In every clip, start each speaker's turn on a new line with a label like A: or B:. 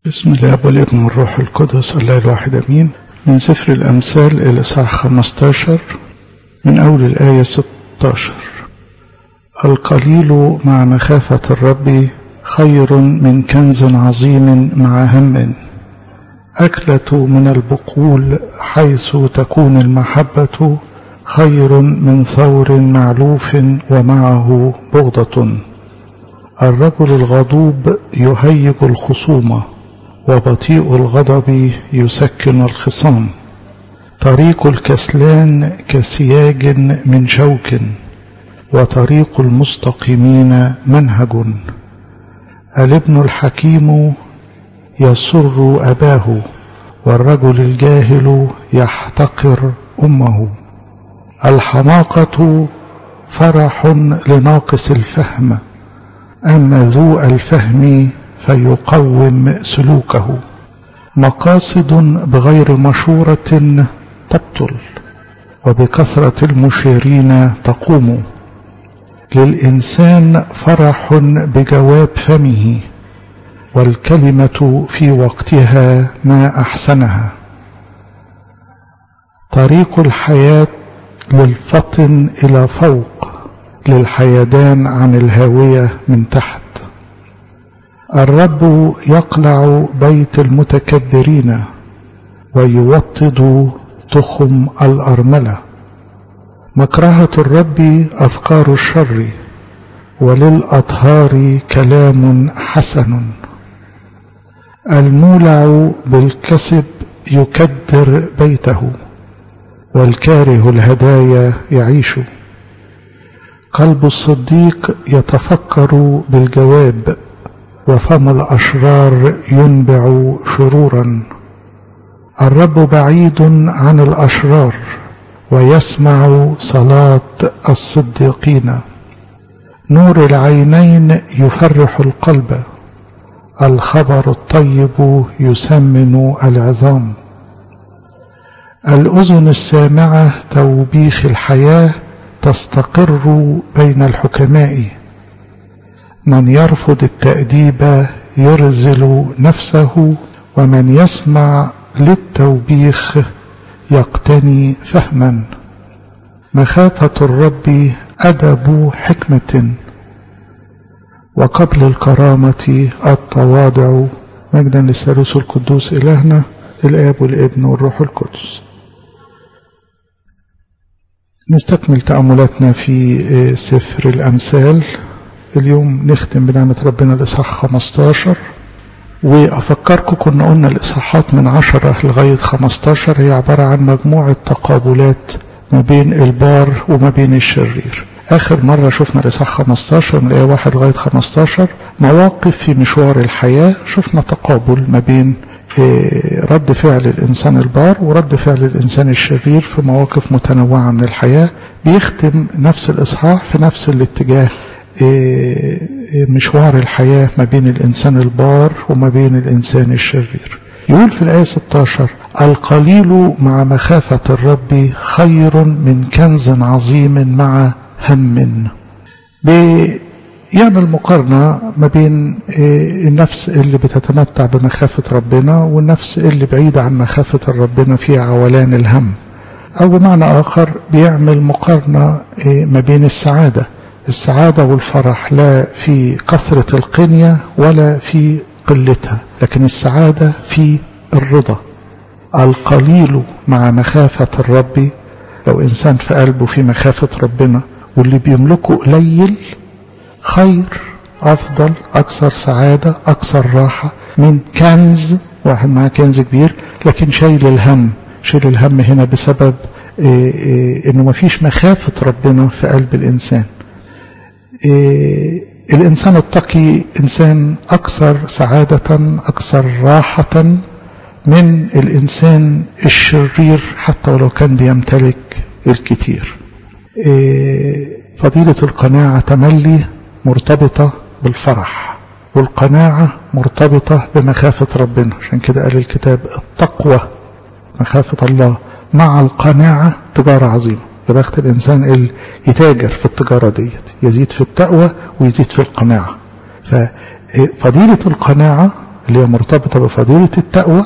A: بسم الله والابن والروح القدس الله الواحد امين من سفر الامثال الاصحاح 15 من اول الايه 16 القليل مع مخافه الرب خير من كنز عظيم مع هم اكله من البقول حيث تكون المحبه خير من ثور معلوف ومعه بغضه الرجل الغضوب يهيج الخصومه وبطيء الغضب يسكن الخصام طريق الكسلان كسياج من شوك وطريق المستقيمين منهج الابن الحكيم يسر اباه والرجل الجاهل يحتقر امه الحماقه فرح لناقص الفهم اما ذو الفهم فيقوم سلوكه مقاصد بغير مشورة تبطل وبكثرة المشيرين تقوم للإنسان فرح بجواب فمه والكلمة في وقتها ما أحسنها طريق الحياة للفطن إلى فوق للحيدان عن الهاوية من تحت الرب يقلع بيت المتكبرين ويوطد تخم الارمله مكرهه الرب افكار الشر وللاطهار كلام حسن المولع بالكسب يكدر بيته والكاره الهدايا يعيش قلب الصديق يتفكر بالجواب وفم الاشرار ينبع شرورا الرب بعيد عن الاشرار ويسمع صلاه الصديقين نور العينين يفرح القلب الخبر الطيب يسمن العظام الاذن السامعه توبيخ الحياه تستقر بين الحكماء من يرفض التأديب يرزل نفسه ومن يسمع للتوبيخ يقتني فهما مخافة الرب أدب حكمة وقبل الكرامة التواضع مجدا للثالوث القدوس إلهنا الآب والابن والروح القدس نستكمل تأملاتنا في سفر الأمثال اليوم نختم بنعمة ربنا الإصحاح 15 وأفكركم كنا قلنا الإصحاحات من 10 لغاية 15 هي عبارة عن مجموعة تقابلات ما بين البار وما بين الشرير آخر مرة شفنا الإصحاح 15 من الآية 1 لغاية 15 مواقف في مشوار الحياة شفنا تقابل ما بين رد فعل الإنسان البار ورد فعل الإنسان الشرير في مواقف متنوعة من الحياة بيختم نفس الإصحاح في نفس الاتجاه مشوار الحياة ما بين الإنسان البار وما بين الإنسان الشرير يقول في الآية 16 القليل مع مخافة الرب خير من كنز عظيم مع هم بيعمل مقارنة ما بين النفس اللي بتتمتع بمخافة ربنا والنفس اللي بعيدة عن مخافة ربنا في عولان الهم أو بمعنى آخر بيعمل مقارنة ما بين السعادة السعادة والفرح لا في كثرة القنية ولا في قلتها لكن السعادة في الرضا القليل مع مخافة الرب لو إنسان في قلبه في مخافة ربنا واللي بيملكه قليل خير أفضل أكثر سعادة أكثر راحة من كنز واحد معاه كنز كبير لكن شايل الهم شيل الهم هنا بسبب إيه إيه إنه مفيش مخافة ربنا في قلب الإنسان إيه الإنسان التقي إنسان أكثر سعادة أكثر راحة من الإنسان الشرير حتى ولو كان بيمتلك الكثير إيه فضيلة القناعة تملي مرتبطة بالفرح والقناعة مرتبطة بمخافة ربنا عشان كده قال الكتاب التقوى مخافة الله مع القناعة تجارة عظيمة يا بخت الإنسان اللي يتاجر في التجارة ديت يزيد في التقوى ويزيد في القناعة ففضيلة القناعة اللي هي مرتبطة بفضيلة التقوى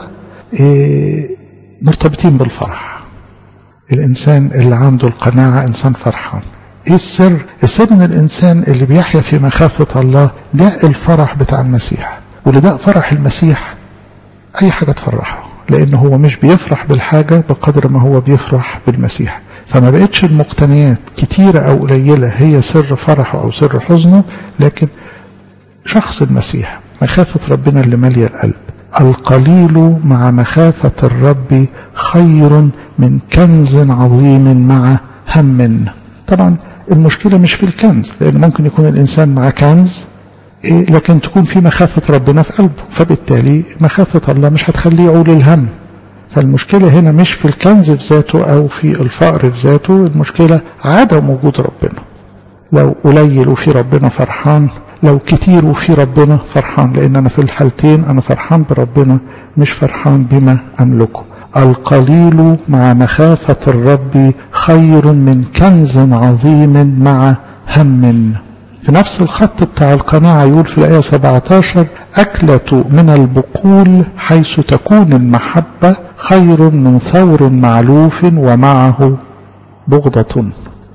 A: مرتبطين بالفرح الإنسان اللي عنده القناعة إنسان فرحان إيه السر؟ السر إن الإنسان اللي بيحيا في مخافة الله ده الفرح بتاع المسيح واللي ده فرح المسيح أي حاجة تفرحه لأنه هو مش بيفرح بالحاجة بقدر ما هو بيفرح بالمسيح فما بقتش المقتنيات كتيرة أو قليلة هي سر فرحه أو سر حزنه لكن شخص المسيح مخافة ربنا اللي مالية القلب القليل مع مخافة الرب خير من كنز عظيم مع هم طبعا المشكلة مش في الكنز لأن ممكن يكون الإنسان مع كنز إيه لكن تكون في مخافة ربنا في قلبه فبالتالي مخافة الله مش هتخليه يعول الهم فالمشكلة هنا مش في الكنز في ذاته أو في الفقر في ذاته المشكلة عدم وجود ربنا لو قليل وفي ربنا فرحان لو كتير وفي ربنا فرحان لأن أنا في الحالتين أنا فرحان بربنا مش فرحان بما أملكه القليل مع مخافة الرب خير من كنز عظيم مع هم في نفس الخط بتاع القناعة يقول في الآية 17 أكلة من البقول حيث تكون المحبة خير من ثور معلوف ومعه بغضة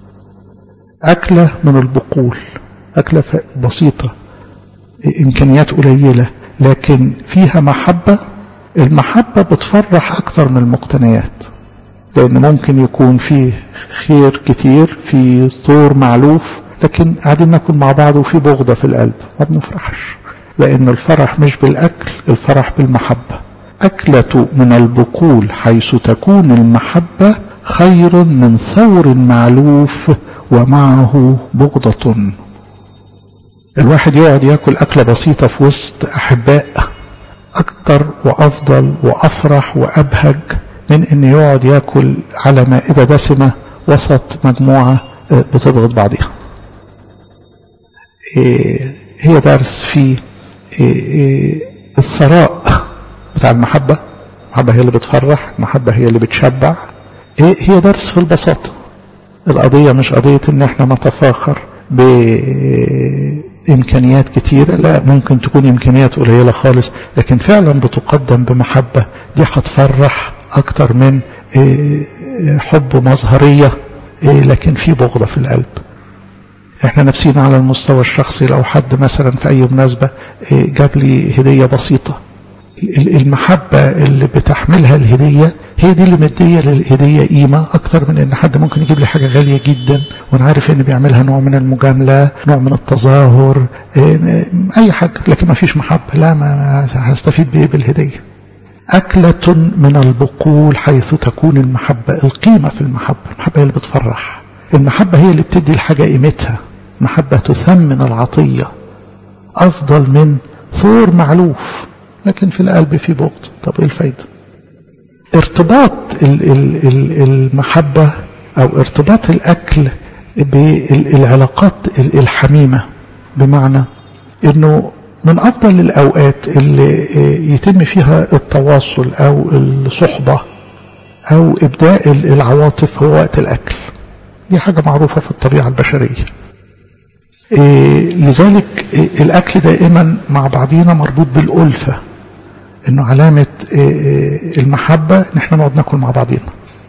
A: أكلة من البقول أكلة بسيطة إمكانيات قليلة لكن فيها محبة المحبة بتفرح أكثر من المقتنيات لأن ممكن يكون فيه خير كتير في ثور معلوف لكن قاعدين ناكل مع بعض وفي بغضة في القلب ما بنفرحش لأن الفرح مش بالأكل الفرح بالمحبة أكلة من البقول حيث تكون المحبة خير من ثور معلوف ومعه بغضة الواحد يقعد ياكل أكلة بسيطة في وسط أحباء أكتر وأفضل وأفرح وأبهج من أن يقعد ياكل على مائدة دسمة وسط مجموعة بتضغط بعضها هي درس في الثراء بتاع المحبة المحبة هي اللي بتفرح المحبة هي اللي بتشبع هي درس في البساطة القضية مش قضية ان احنا نتفاخر بإمكانيات كتيرة لا ممكن تكون إمكانيات قليلة خالص لكن فعلا بتقدم بمحبة دي هتفرح أكتر من حب مظهرية لكن في بغضة في القلب احنا نفسينا على المستوى الشخصي لو حد مثلا في اي مناسبة جاب لي هدية بسيطة المحبة اللي بتحملها الهدية هي دي اللي مدية للهدية قيمة أكتر من إن حد ممكن يجيب لي حاجة غالية جدا وأنا عارف إن بيعملها نوع من المجاملة نوع من التظاهر أي حاجة لكن ما فيش محبة لا ما هستفيد بإيه بالهدية أكلة من البقول حيث تكون المحبة القيمة في المحبة المحبة هي اللي بتفرح المحبة هي اللي بتدي الحاجة قيمتها محبة تثمن العطية أفضل من ثور معلوف لكن في القلب في بغض طب ايه الفايدة ارتباط المحبة او ارتباط الاكل بالعلاقات الحميمة بمعنى انه من افضل الاوقات اللي يتم فيها التواصل او الصحبة او ابداء العواطف هو وقت الاكل دي حاجة معروفة في الطبيعة البشرية إيه لذلك إيه الأكل دائما مع بعضينا مربوط بالألفة إنه علامة إيه المحبة إن إحنا نقعد ناكل مع بعضينا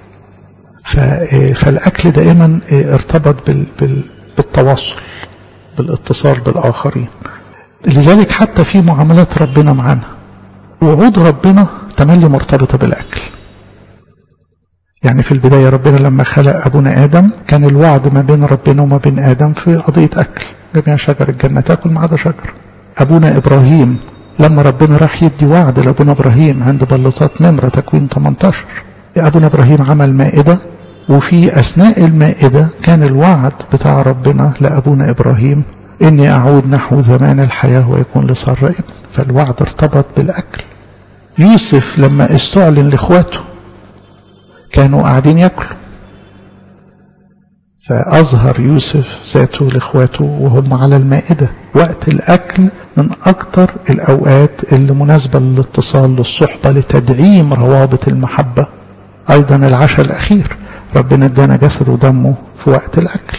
A: فالأكل دائما ارتبط بال بال بالتواصل بالاتصال بالآخرين لذلك حتى في معاملات ربنا معنا وعود ربنا تملي مرتبطة بالأكل يعني في البداية ربنا لما خلق أبونا آدم كان الوعد ما بين ربنا وما بين آدم في قضية أكل جميع شجر الجنة تاكل ما عدا شجر أبونا إبراهيم لما ربنا راح يدي وعد لأبونا إبراهيم عند بلوطات نمرة تكوين 18 أبونا إبراهيم عمل مائدة وفي أثناء المائدة كان الوعد بتاع ربنا لأبونا إبراهيم إني أعود نحو زمان الحياة ويكون لسارة ابن فالوعد ارتبط بالأكل يوسف لما استعلن لإخواته كانوا قاعدين ياكلوا فأظهر يوسف ذاته لإخواته وهم على المائدة وقت الأكل من أكثر الأوقات اللي مناسبة للاتصال للصحبة لتدعيم روابط المحبة أيضا العشاء الأخير ربنا ادانا جسد ودمه في وقت الأكل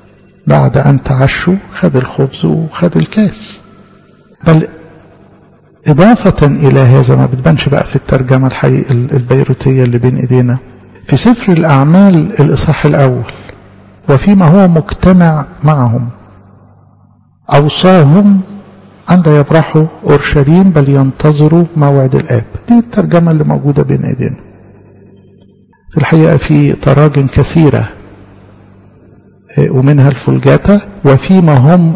A: بعد أن تعشوا خد الخبز وخد الكاس بل إضافة إلى هذا ما بتبانش بقى في الترجمة الحقيقة البيروتية اللي بين إيدينا في سفر الأعمال الإصحاح الأول وفيما هو مجتمع معهم أوصاهم أن لا يبرحوا أورشليم بل ينتظروا موعد الآب دي الترجمة اللي موجودة بين إيدينا في الحقيقة في تراجم كثيرة ومنها الفلجاتة وفيما هم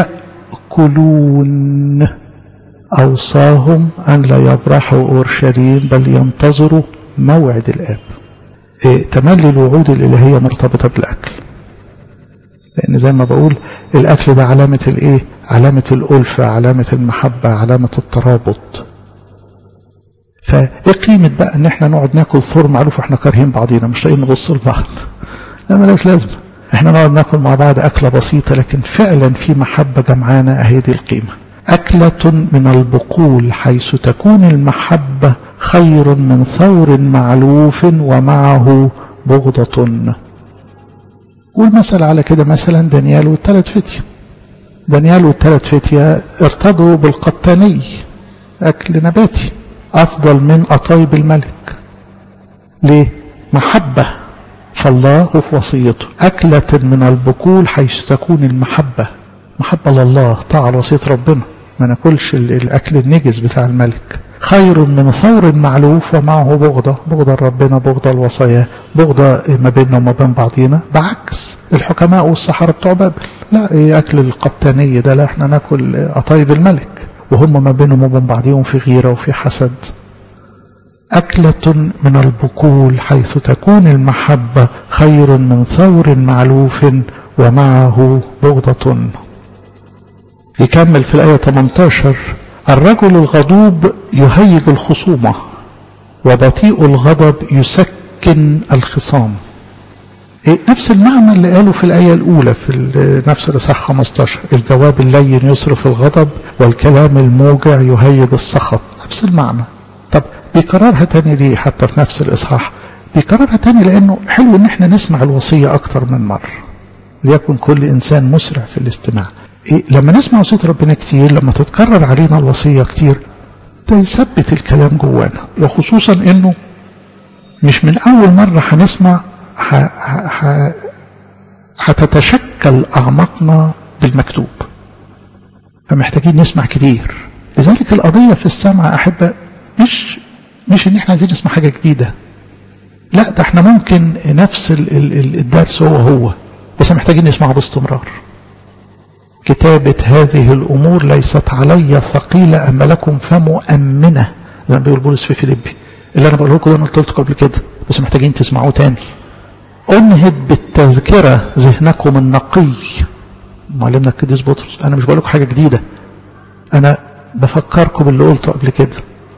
A: يأكلون أوصاهم أن لا يبرحوا أورشليم بل ينتظروا موعد الآب تملي الوعود الإلهية مرتبطة بالأكل لأن زي ما بقول الأكل ده علامة الإيه؟ علامة الألفة علامة المحبة علامة الترابط فإيه قيمة بقى إن إحنا نقعد ناكل ثور معروف إحنا كارهين بعضينا مش لاقيين نبص لبعض لا ملاش لازمة إحنا نقعد ناكل مع بعض أكلة بسيطة لكن فعلا في محبة جمعانة أهي دي القيمة أكلة من البقول حيث تكون المحبة خير من ثور معلوف ومعه بغضة والمثل على كده مثلا دانيال والثلاث فتية دانيال والثلاث فتية ارتضوا بالقطاني أكل نباتي أفضل من أطايب الملك ليه؟ محبة فالله في وصيته أكلة من البقول حيث تكون المحبة محبة لله طاعة لوصية ربنا ما ناكلش الأكل النجس بتاع الملك خير من ثور معلوف ومعه بغضة بغضة ربنا بغضة الوصايا بغضة ما بيننا وما بين بعضينا بعكس الحكماء والسحرة بتوع بابل لا إيه أكل القطانية ده لا احنا ناكل قطايب الملك وهم ما بينهم وبين بعضهم في غيرة وفي حسد أكلة من البقول حيث تكون المحبة خير من ثور معلوف ومعه بغضة يكمل في الآية 18 الرجل الغضوب يهيج الخصومة وبطيء الغضب يسكن الخصام إيه نفس المعنى اللي قاله في الآية الأولى في نفس الإصحاح 15 الجواب اللين يصرف الغضب والكلام الموجع يهيج السخط نفس المعنى طب بيكررها تاني ليه حتى في نفس الإصحاح بيكررها تاني لأنه حلو إن احنا نسمع الوصية أكتر من مرة ليكن كل إنسان مسرع في الاستماع إيه لما نسمع وصية ربنا كتير لما تتكرر علينا الوصية كتير ده يثبت الكلام جوانا وخصوصا انه مش من اول مرة هنسمع هتتشكل اعماقنا بالمكتوب فمحتاجين نسمع كتير لذلك القضية في السمع احبة مش مش ان احنا عايزين نسمع حاجة جديدة لا ده احنا ممكن نفس الدرس هو هو بس محتاجين نسمعه باستمرار كتابة هذه الأمور ليست علي ثقيلة أما لكم فمؤمنة زي ما بيقول بولس في فيليبي اللي أنا بقوله لكم ده أنا قلت لكم قبل كده بس محتاجين تسمعوه تاني أنهد بالتذكرة ذهنكم النقي معلمنا القديس بطرس أنا مش بقول لكم حاجة جديدة أنا بفكركم باللي قلته قبل كده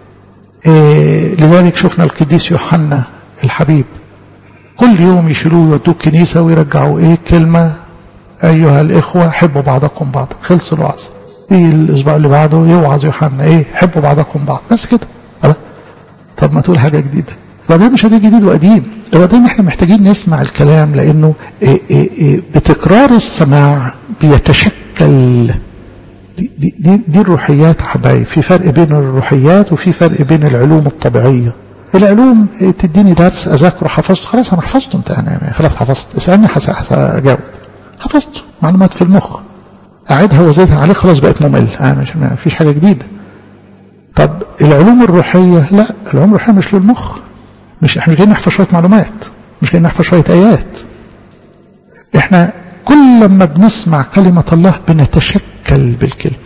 A: إيه لذلك شفنا القديس يوحنا الحبيب كل يوم يشيلوه يودوه الكنيسة ويرجعوا إيه كلمة أيها الإخوة حبوا بعضكم بعضا خلص الوعظ يجي الأسبوع اللي بعده يوعظ يوحنا إيه حبوا بعضكم بعض بس كده طب ما تقول حاجة جديدة وبعدين مش هدي جديد وقديم وبعدين احنا محتاجين نسمع الكلام لأنه إيه إيه إيه بتكرار السماع بيتشكل دي, دي, دي, دي الروحيات يا حبايبي في فرق بين الروحيات وفي فرق بين العلوم الطبيعية العلوم تديني درس أذاكره حفظته خلاص أنا حفظته أنت أنا خلاص حفظت اسألني هجاوب حفظته معلومات في المخ أعيدها وزيدها عليه خلاص بقت ممل أنا مش ما فيش حاجة جديدة طب العلوم الروحية لا العلوم الروحية مش للمخ مش احنا مش جايين نحفظ شوية معلومات مش جايين نحفظ شوية آيات احنا كل ما بنسمع كلمة الله بنتشكل بالكلمة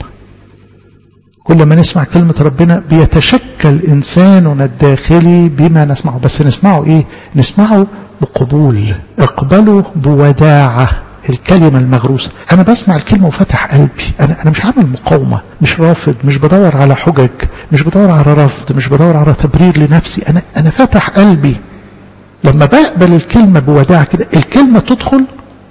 A: كل ما نسمع كلمة ربنا بيتشكل إنساننا الداخلي بما نسمعه بس نسمعه إيه نسمعه بقبول اقبله بوداعة الكلمة المغروسة أنا بسمع الكلمة وفتح قلبي أنا, أنا مش عامل مقاومة مش رافض مش بدور على حجج مش بدور على رفض مش بدور على تبرير لنفسي أنا, أنا فتح قلبي لما بقبل الكلمة بوداعة كده الكلمة تدخل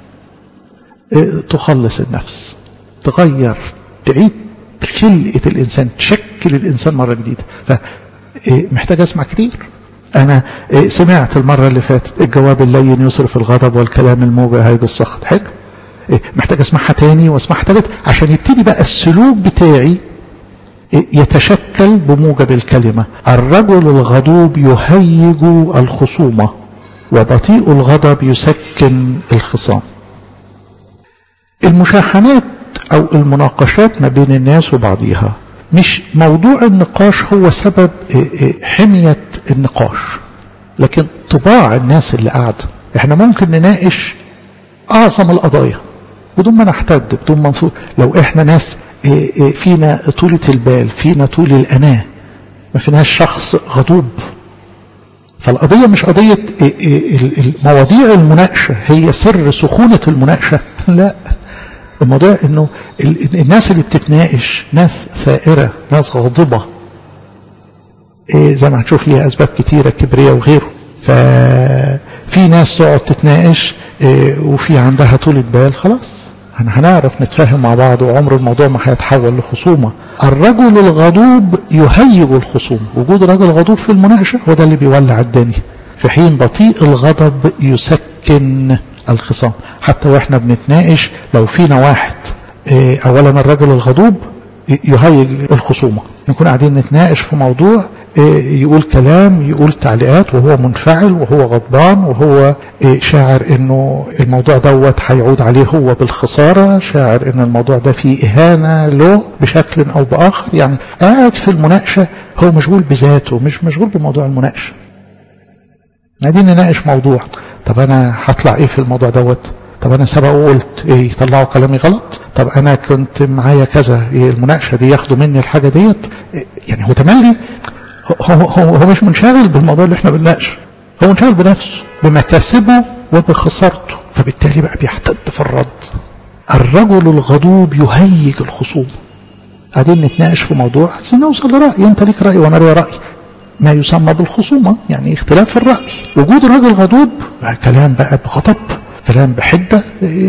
A: تخلص النفس تغير تعيد خلقة الإنسان تشكل الإنسان مرة جديدة فمحتاج أسمع كتير أنا سمعت المرة اللي فاتت الجواب اللين يصرف الغضب والكلام الموجع هيجي السخط حلو محتاج أسمعها تاني وأسمعها تالت عشان يبتدي بقى السلوك بتاعي يتشكل بموجب الكلمة الرجل الغضوب يهيج الخصومة وبطيء الغضب يسكن الخصام المشاحنات أو المناقشات ما بين الناس وبعضها مش موضوع النقاش هو سبب حمية النقاش لكن طباع الناس اللي قاعدة احنا ممكن نناقش أعظم القضايا بدون ما نحتد بدون ما نصور لو احنا ناس فينا طولة البال فينا طول الأناة ما فيناش شخص غضوب فالقضية مش قضية مواضيع المناقشة هي سر سخونة المناقشة لا الموضوع انه الناس اللي بتتناقش ناس ثائرة ناس غاضبة زي ما هنشوف ليها اسباب كتيرة كبرية وغيره ففي ناس تقعد تتناقش وفي عندها طولة بال خلاص هنعرف نتفاهم مع بعض وعمر الموضوع ما هيتحول لخصومة الرجل الغضوب يهيج الخصوم وجود رجل غضوب في المناقشة هو ده اللي بيولع الدنيا في حين بطيء الغضب يسكن الخصام حتى واحنا بنتناقش لو فينا واحد اولا الرجل الغضوب يهيج الخصومة نكون قاعدين نتناقش في موضوع يقول كلام يقول تعليقات وهو منفعل وهو غضبان وهو شاعر انه الموضوع دوت هيعود عليه هو بالخسارة شاعر ان الموضوع ده فيه اهانة له بشكل او باخر يعني قاعد في المناقشة هو مشغول بذاته مش مشغول بموضوع المناقشة قاعدين نناقش موضوع طب انا هطلع ايه في الموضوع دوت طب انا سبق وقلت ايه طلعوا كلامي غلط طب انا كنت معايا كذا إيه المناقشه دي ياخدوا مني الحاجه ديت إيه يعني هو تملي هو, هو, هو مش منشغل بالموضوع اللي احنا بنناقشه هو منشغل بنفسه بمكاسبه وبخسارته فبالتالي بقى بيحتد في الرد الرجل الغضوب يهيج الخصوم قاعدين نتناقش في موضوع عايزين نوصل لرأي انت ليك رأي وانا لي رأي ما يسمى بالخصومة يعني اختلاف في الرأي وجود رجل غضوب بقى كلام بقى بغضب كلام بحدة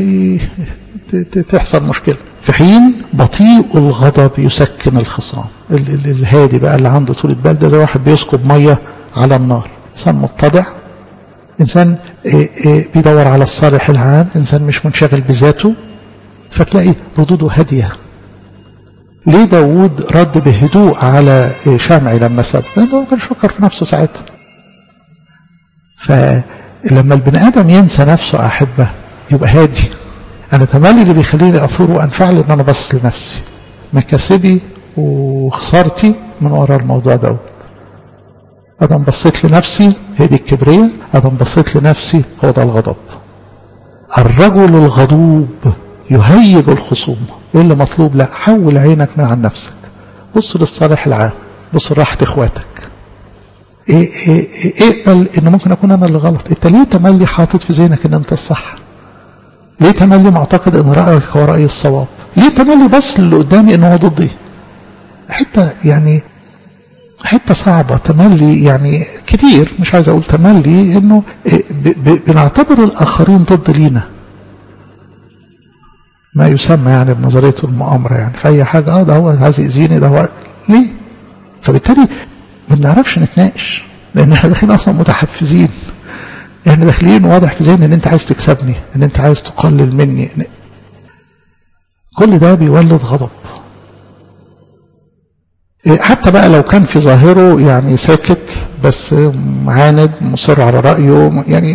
A: تحصل مشكلة في حين بطيء الغضب يسكن الخصام الهادي بقى اللي عنده طولة بال ده زي واحد بيسكب مية على النار إنسان متضع إنسان بيدور على الصالح العام إنسان مش منشغل بذاته فتلاقي ردوده هادية ليه داود رد بهدوء على شامعي لما سب لأنه ما كانش فكر في نفسه ساعتها فلما البني آدم ينسى نفسه أحبه يبقى هادي أنا تملي اللي بيخليني أثور وأنفعل إن أنا بص لنفسي مكاسبي وخسارتي من وراء الموضوع دوت أدم بصيت لنفسي هي دي الكبرية أدم بصيت لنفسي هو ده الغضب الرجل الغضوب يهيج الخصوم ايه اللي مطلوب لا حول عينك من عن نفسك بص للصالح العام بص لراحة اخواتك ايه ايه ايه اقبل ان ممكن اكون انا اللي غلط انت ليه تملي حاطط في ذهنك ان انت الصح ليه تملي معتقد ان رايك هو راي الصواب ليه تملي بس اللي قدامي ان هو ضدي حته يعني حته صعبه تملي يعني كتير مش عايز اقول تملي انه بنعتبر الاخرين ضد لينا ما يسمى يعني بنظريه المؤامره يعني في اي حاجه اه ده هو عايز يأذيني ده هو ليه؟ فبالتالي ما بنعرفش نتناقش لان احنا داخلين اصلا متحفزين احنا داخلين واضح في ذهني ان انت عايز تكسبني ان انت عايز تقلل مني كل ده بيولد غضب حتى بقى لو كان في ظاهره يعني ساكت بس معاند مصر على رأيه يعني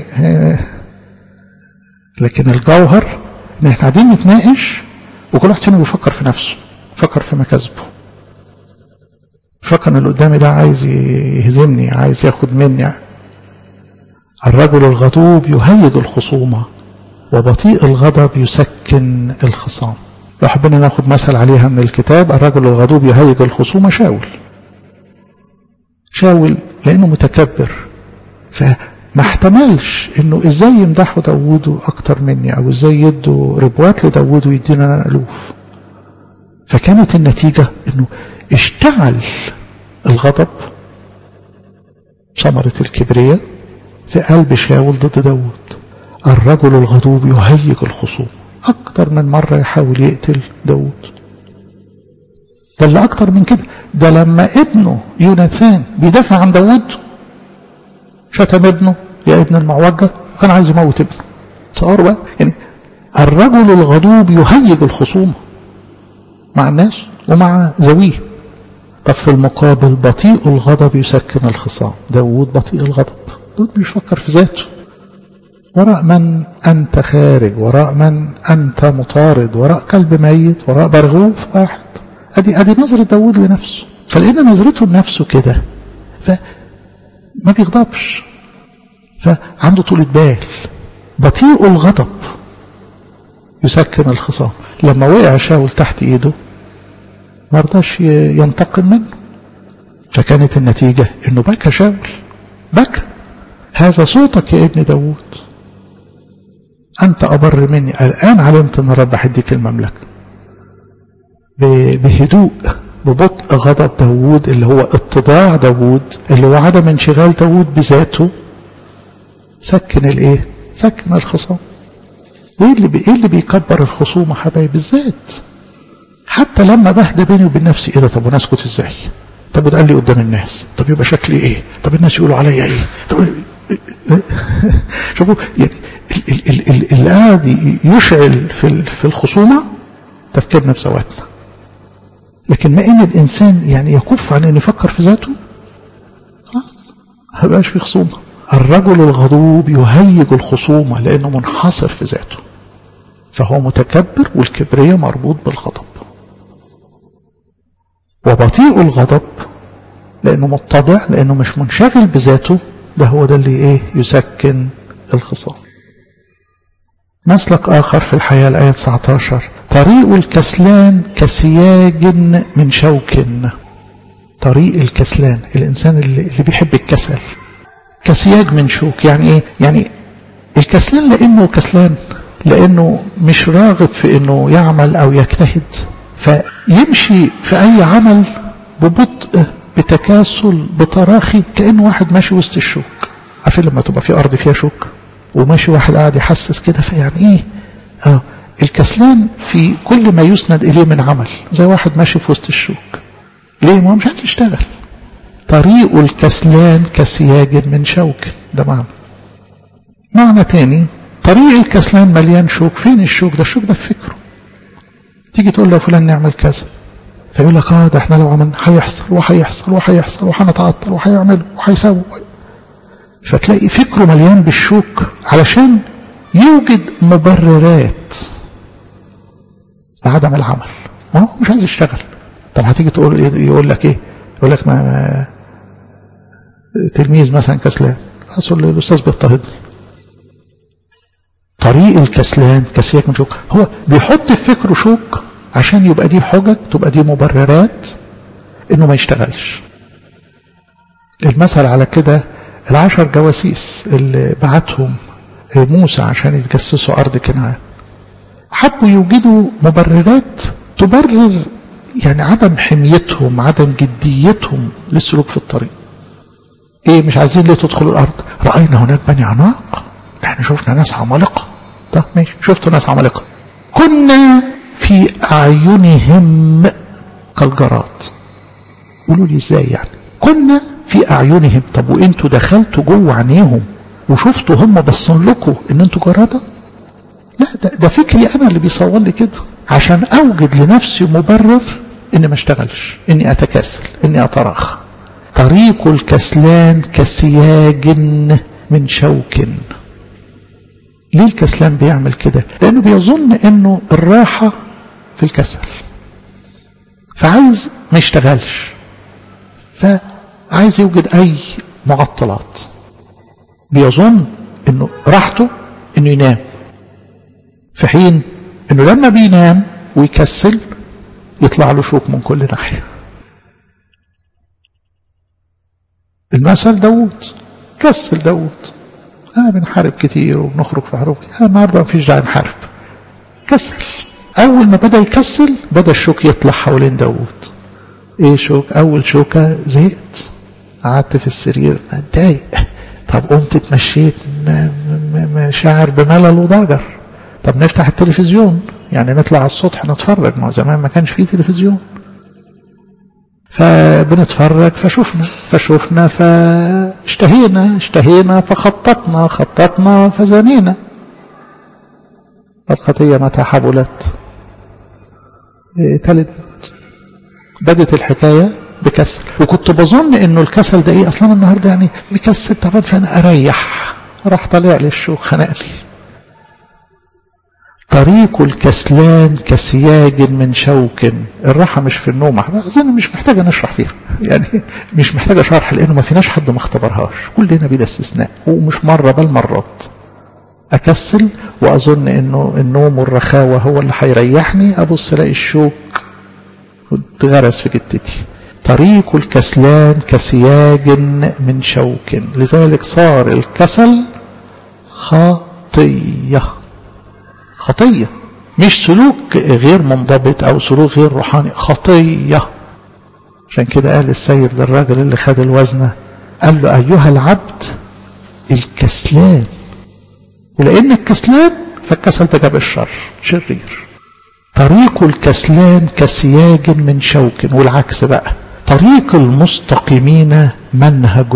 A: لكن الجوهر ان احنا قاعدين نتناقش وكل واحد فينا بيفكر في نفسه بيفكر في مكاسبه بيفكر ان اللي قدامي ده عايز يهزمني عايز ياخد مني الرجل الغضوب يهيج الخصومة وبطيء الغضب يسكن الخصام لو حبينا ناخد مثل عليها من الكتاب الرجل الغضوب يهيج الخصومة شاول شاول لأنه متكبر فما احتملش انه ازاي يمدحوا داوود اكتر مني او ازاي يدوا ربوات لداوود ويدينا انا الوف فكانت النتيجة انه اشتعل الغضب ثمرة الكبرياء في قلب شاول ضد داود الرجل الغضوب يهيج الخصوم أكتر من مرة يحاول يقتل داود ده اللي أكتر من كده ده لما ابنه يوناثان بيدافع عن داود شتم ابنه يا ابن المعوجة وكان عايز يموت ابنه تصور بقى يعني الرجل الغضوب يهيج الخصوم مع الناس ومع ذويه طب في المقابل بطيء الغضب يسكن الخصام داود بطيء الغضب داود بيفكر في ذاته وراء من أنت خارج وراء من أنت مطارد وراء كلب ميت وراء برغوث واحد أدي, أدي نظرة داود لنفسه فلقينا نظرته لنفسه كده فما بيغضبش فعنده طولة بال بطيء الغضب يسكن الخصام لما وقع شاول تحت ايده ما رضاش ينتقم منه فكانت النتيجة انه بكى شاول بكى هذا صوتك يا ابن داود أنت أبر مني الآن علمت أن الرب هيديك المملكة بهدوء ببطء غضب داود اللي هو اتضاع داود اللي هو عدم انشغال داود بذاته سكن الايه سكن الخصام ايه اللي بي... ايه اللي بيكبر الخصومه حبايب الذات حتى لما بهدى بيني وبين نفسي ايه ده طب وانا اسكت ازاي طب وده قال لي قدام الناس طب يبقى شكلي ايه طب الناس يقولوا عليا ايه طب شوفوا يعني اللي قاعد يشعل في في الخصومه تفكير نفسواتنا لكن ما ان الانسان يعني يكف عن ان يفكر في ذاته خلاص ما بقاش في خصومه الرجل الغضوب يهيج الخصومه لانه منحصر في ذاته فهو متكبر والكبرياء مربوط بالغضب وبطيء الغضب لانه متضع لانه مش منشغل بذاته ده هو ده اللي ايه يسكن الخصام مسلك آخر في الحياة الآية 19 طريق الكسلان كسياج من شوك طريق الكسلان الإنسان اللي, اللي بيحب الكسل كسياج من شوك يعني إيه يعني الكسلان لأنه كسلان لأنه مش راغب في أنه يعمل أو يجتهد فيمشي في أي عمل ببطء بتكاسل بتراخي كأنه واحد ماشي وسط الشوك عارفين لما تبقى في أرض فيها شوك وماشي واحد قاعد يحسس كده فيعني ايه اه الكسلان في كل ما يسند اليه من عمل زي واحد ماشي في وسط الشوك ليه ما هو مش عايز يشتغل طريق الكسلان كسياج من شوك ده معنى معنى تاني طريق الكسلان مليان شوك فين الشوك ده الشوك ده في فكره تيجي تقول له فلان نعمل كذا فيقول لك اه ده احنا لو عملنا هيحصل وهيحصل وهيحصل وهنتعطل وهيعمل وهيسوي فتلاقي فكره مليان بالشوك علشان يوجد مبررات لعدم العمل ما هو مش عايز يشتغل طب هتيجي تقول إيه يقول لك ايه يقول لك ما, ما تلميذ مثلا كسلان اصل الاستاذ بيضطهدني طريق الكسلان كسياك من شوك هو بيحط في فكره شوك عشان يبقى دي حجج تبقى دي مبررات انه ما يشتغلش المثل على كده العشر جواسيس اللي بعتهم موسى عشان يتجسسوا أرض كنعان حبوا يوجدوا مبررات تبرر يعني عدم حميتهم عدم جديتهم للسلوك في الطريق ايه مش عايزين ليه تدخلوا الارض راينا هناك بني عناق احنا شفنا ناس عمالقه طب ماشي شفتوا ناس عمالقه كنا في اعينهم كالجراد قولوا لي ازاي يعني كنا في أعينهم طب وانتوا دخلتوا جوه عينيهم وشفتوا هم بصين لكم ان انتوا جرادة لا ده, ده فكري انا اللي بيصور لي كده عشان اوجد لنفسي مبرر اني ما اشتغلش اني اتكاسل اني اتراخى طريق الكسلان كسياج من شوك ليه الكسلان بيعمل كده لانه بيظن انه الراحة في الكسل فعايز ما يشتغلش فعايز يوجد اي معطلات بيظن انه راحته انه ينام في حين انه لما بينام ويكسل يطلع له شوك من كل ناحية المثل داود كسل داود آه بنحارب كتير وبنخرج في حروب آه النهارده مفيش داعي نحارب كسل اول ما بدا يكسل بدا الشوك يطلع حوالين داود ايه شوك اول شوكة زهقت قعدت في السرير اتضايق طب قمت اتمشيت شاعر بملل وضجر طب نفتح التلفزيون يعني نطلع على السطح نتفرج ما زمان ما كانش فيه تلفزيون فبنتفرج فشفنا فشفنا فاشتهينا اشتهينا فخططنا خططنا فزنينا الخطية متى حبلت تلد بدت الحكاية بكسل وكنت بظن انه الكسل ده ايه اصلا النهارده يعني مكسل تعبان فانا اريح راح طالع لي الشوك خنقني طريق الكسلان كسياج من شوك الراحة مش في النوم أظن مش محتاجة نشرح فيها يعني مش محتاجة شرح لأنه ما فيناش حد ما اختبرهاش كلنا بلا استثناء ومش مرة بل مرات أكسل وأظن أنه النوم والرخاوة هو اللي هيريحني أبص ألاقي الشوك اتغرس في جتتي طريق الكسلان كسياج من شوك لذلك صار الكسل خطيه خطية مش سلوك غير منضبط أو سلوك غير روحاني خطية عشان كده قال السيد للراجل اللي خد الوزنة قال له أيها العبد الكسلان ولأنك كسلان فالكسل ده جاب الشر شرير طريق الكسلان كسياج من شوك والعكس بقى طريق المستقيمين منهج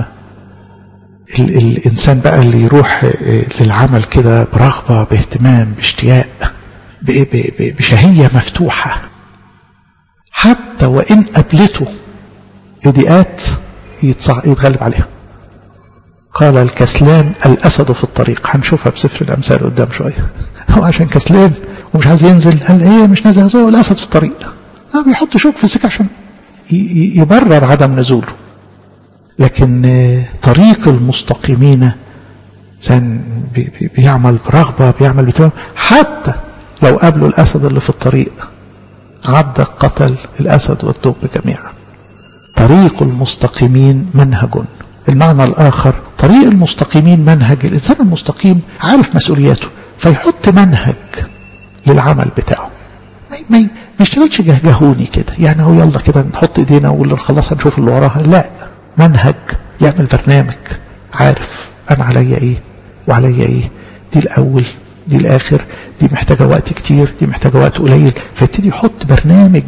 A: الإنسان بقى اللي يروح للعمل كده برغبة باهتمام باشتياق بشهية مفتوحة حتى وإن قابلته إضاءات يتغلب عليها قال الكسلان الأسد في الطريق هنشوفها في سفر الأمثال قدام شوية هو عشان كسلان ومش عايز ينزل قال ايه مش نازل هو الأسد في الطريق هو بيحط شوك في السكة عشان يبرر عدم نزوله لكن طريق المستقيمين إنسان بيعمل برغبة بيعمل بتوع حتى لو قابلوا الأسد اللي في الطريق عبدك قتل الأسد والدب جميعا طريق المستقيمين منهج المعنى الآخر طريق المستقيمين منهج الإنسان المستقيم عارف مسؤولياته فيحط منهج للعمل بتاعه ما ما يشتغلش جهجهوني كده يعني هو يلا كده نحط ايدينا واللي نخلصها نشوف اللي وراها لا منهج يعمل برنامج عارف انا عليا ايه وعليا ايه دي الاول دي الاخر دي محتاجة وقت كتير دي محتاجة وقت قليل فيبتدي يحط برنامج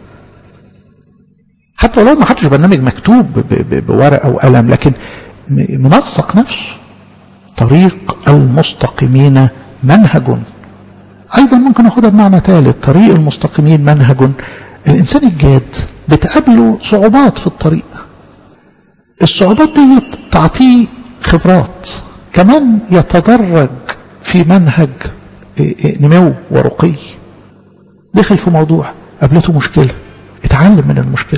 A: حتى لو ما حطش برنامج مكتوب بورقة وقلم لكن منسق نفسه طريق المستقيمين منهج ايضا ممكن اخدها بمعنى ثالث طريق المستقيمين منهج الانسان الجاد بتقابله صعوبات في الطريق الصعوبات دي تعطيه خبرات كمان يتدرج في منهج نمو ورقي دخل في موضوع قابلته مشكلة اتعلم من المشكلة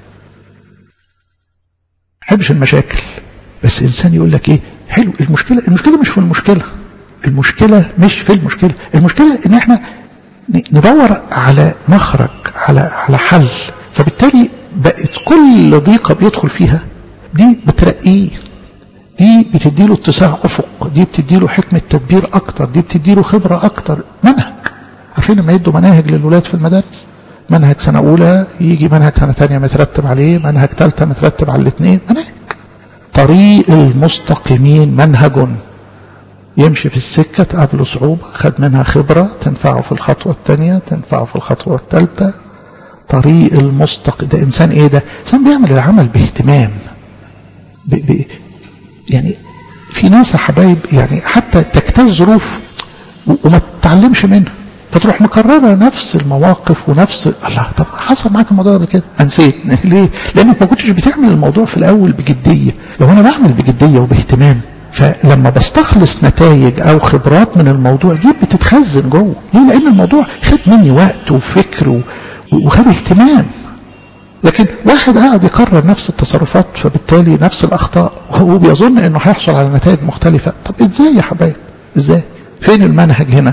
A: حبش المشاكل بس انسان يقول لك ايه حلو المشكلة المشكلة مش في المشكلة المشكلة مش في المشكلة المشكلة ان احنا ندور على مخرج على على حل فبالتالي بقت كل ضيقة بيدخل فيها دي بترقيه دي بتديله اتساع افق دي بتديله حكمة تدبير اكتر دي بتديله خبرة اكتر منهج عارفين لما يدوا مناهج للولاد في المدارس منهج سنة اولى يجي منهج سنة تانية مترتب عليه منهج ثالثة مترتب على الاثنين منهج طريق المستقيمين منهج يمشي في السكة تقابله صعوبة خد منها خبرة تنفعه في الخطوة الثانية تنفعه في الخطوة الثالثة طريق المستقيم ده إنسان إيه ده إنسان بيعمل العمل باهتمام ب... ب... يعني في ناس يا حبايب يعني حتى تجتاز ظروف وما تتعلمش منها فتروح مكررة نفس المواقف ونفس الله طب حصل معاك الموضوع ده كده نسيت ليه لانك ما كنتش بتعمل الموضوع في الاول بجدية لو انا بعمل بجدية وباهتمام فلما بستخلص نتائج او خبرات من الموضوع دي بتتخزن جوه ليه لان الموضوع خد مني وقت وفكر وخد اهتمام لكن واحد قاعد يكرر نفس التصرفات فبالتالي نفس الاخطاء وهو بيظن انه هيحصل على نتائج مختلفة طب ازاي يا حبايب ازاي فين المنهج هنا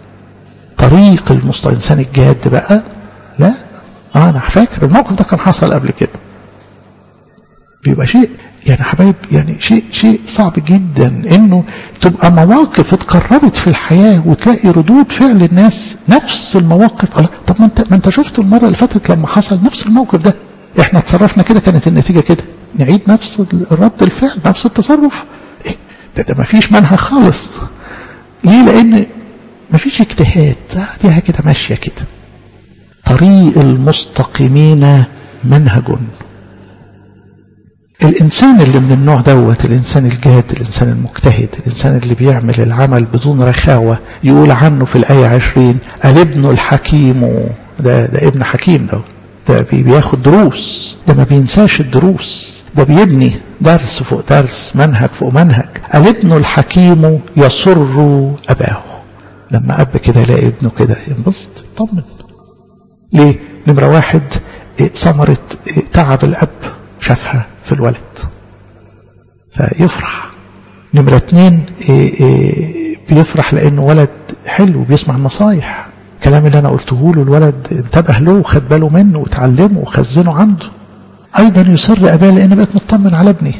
A: طريق المست الانسان الجاد بقى لا اه انا فاكر الموقف ده كان حصل قبل كده بيبقى شيء يعني حبايب يعني شيء شيء صعب جدا انه تبقى مواقف اتكررت في الحياه وتلاقي ردود فعل الناس نفس المواقف طب ما انت ما انت شفت المره اللي فاتت لما حصل نفس الموقف ده احنا اتصرفنا كده كانت النتيجه كده نعيد نفس رد الفعل نفس التصرف إيه ده, ده ما فيش منهج خالص ليه لان ما فيش اجتهاد دي كده ماشيه كده طريق المستقيمين منهج الإنسان اللي من النوع دوت الإنسان الجاد الإنسان المجتهد الإنسان اللي بيعمل العمل بدون رخاوة يقول عنه في الآية عشرين الابن الحكيم ده, ده ابن حكيم ده ده بياخد دروس ده ما بينساش الدروس ده بيبني درس فوق درس منهج فوق منهج الابن الحكيم يسر أباه لما أب كده يلاقي ابنه كده ينبسط يطمن ليه؟ نمرة واحد ثمرة تعب الأب شافها في الولد فيفرح نمرة اتنين بيفرح لأنه ولد حلو بيسمع النصايح الكلام اللي أنا قلته له الولد انتبه له وخد باله منه وتعلمه وخزنه عنده أيضا يسر أباه لأن بقت مطمن على ابني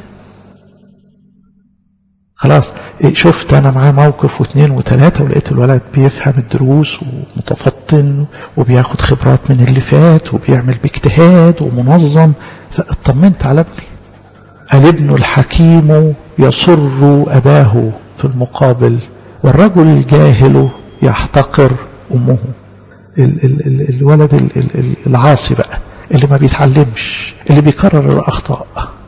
A: خلاص شفت أنا معاه موقف واثنين وثلاثة ولقيت الولد بيفهم الدروس ومتفطن وبياخد خبرات من اللي فات وبيعمل باجتهاد ومنظم فاطمنت على ابني الابن الحكيم يسر أباه في المقابل والرجل الجاهل يحتقر أمه ال ال ال الولد ال ال العاصي بقى اللي ما بيتعلمش اللي بيكرر الأخطاء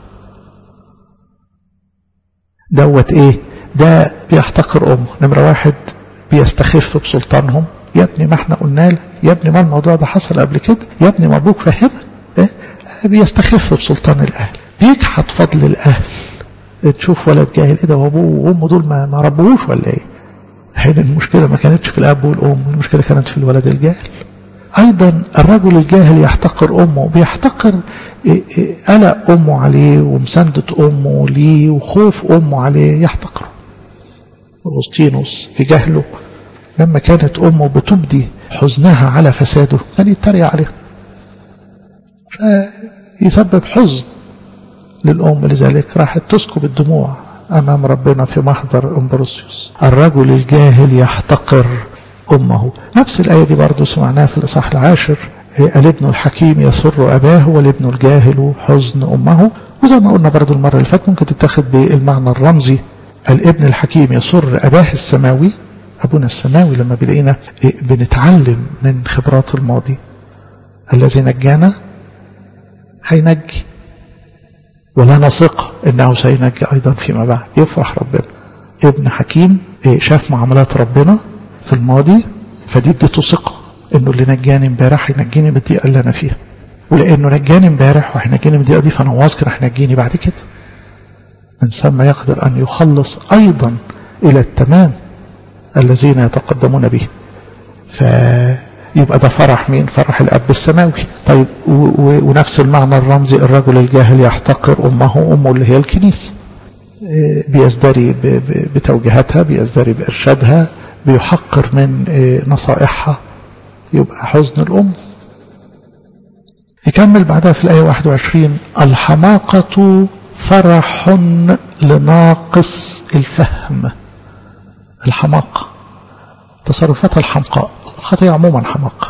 A: دوت ايه ده بيحتقر أمه نمرة واحد بيستخف بسلطانهم يا ابني ما احنا قلنا لك يا ابني ما الموضوع ده حصل قبل كده يا ابني ما ابوك فهمك إيه؟ بيستخف بسلطان الأهل بيجحد فضل الأهل تشوف ولد جاهل ايه ده وابوه وامه دول ما, ما ربوش ولا ايه حين المشكلة ما كانتش في الأب والأم المشكلة كانت في الولد الجاهل أيضا الرجل الجاهل يحتقر أمه بيحتقر قلق أمه عليه ومساندة أمه ليه وخوف أمه عليه يحتقره أغسطينوس في جهله لما كانت أمه بتبدي حزنها على فساده كان يتريق عليه فيسبب حزن للأم لذلك راحت تسكب الدموع أمام ربنا في محضر أمبروسيوس الرجل الجاهل يحتقر أمه نفس الآية دي برضو سمعناها في الإصحاح العاشر الابن الحكيم يسر أباه والابن الجاهل حزن أمه وزي ما قلنا برضو المرة اللي فاتت ممكن تتخذ بالمعنى الرمزي الابن الحكيم يسر أباه السماوي أبونا السماوي لما بيلاقينا بنتعلم من خبرات الماضي الذي نجانا هينجي ولنا ثقة انه سينجي ايضا فيما بعد يفرح ربنا ابن حكيم شاف معاملات ربنا في الماضي فدي اديته ثقة انه اللي نجاني امبارح هينجيني من الضيقة اللي انا فيها ولانه نجاني امبارح وهينجيني من الضيقة دي فانا واثق راح ينجيني بعد كده من ثم يقدر ان يخلص ايضا الى التمام الذين يتقدمون به ف يبقى ده فرح مين فرح الأب السماوي طيب ونفس المعنى الرمزي الرجل الجاهل يحتقر أمه أمه اللي هي الكنيسة بيزدري بتوجيهاتها بيزدري بإرشادها بيحقر من نصائحها يبقى حزن الأم يكمل بعدها في الآية 21 الحماقة فرح لناقص الفهم الحماقة تصرفات الحمقاء الخطيئة عموما حماقة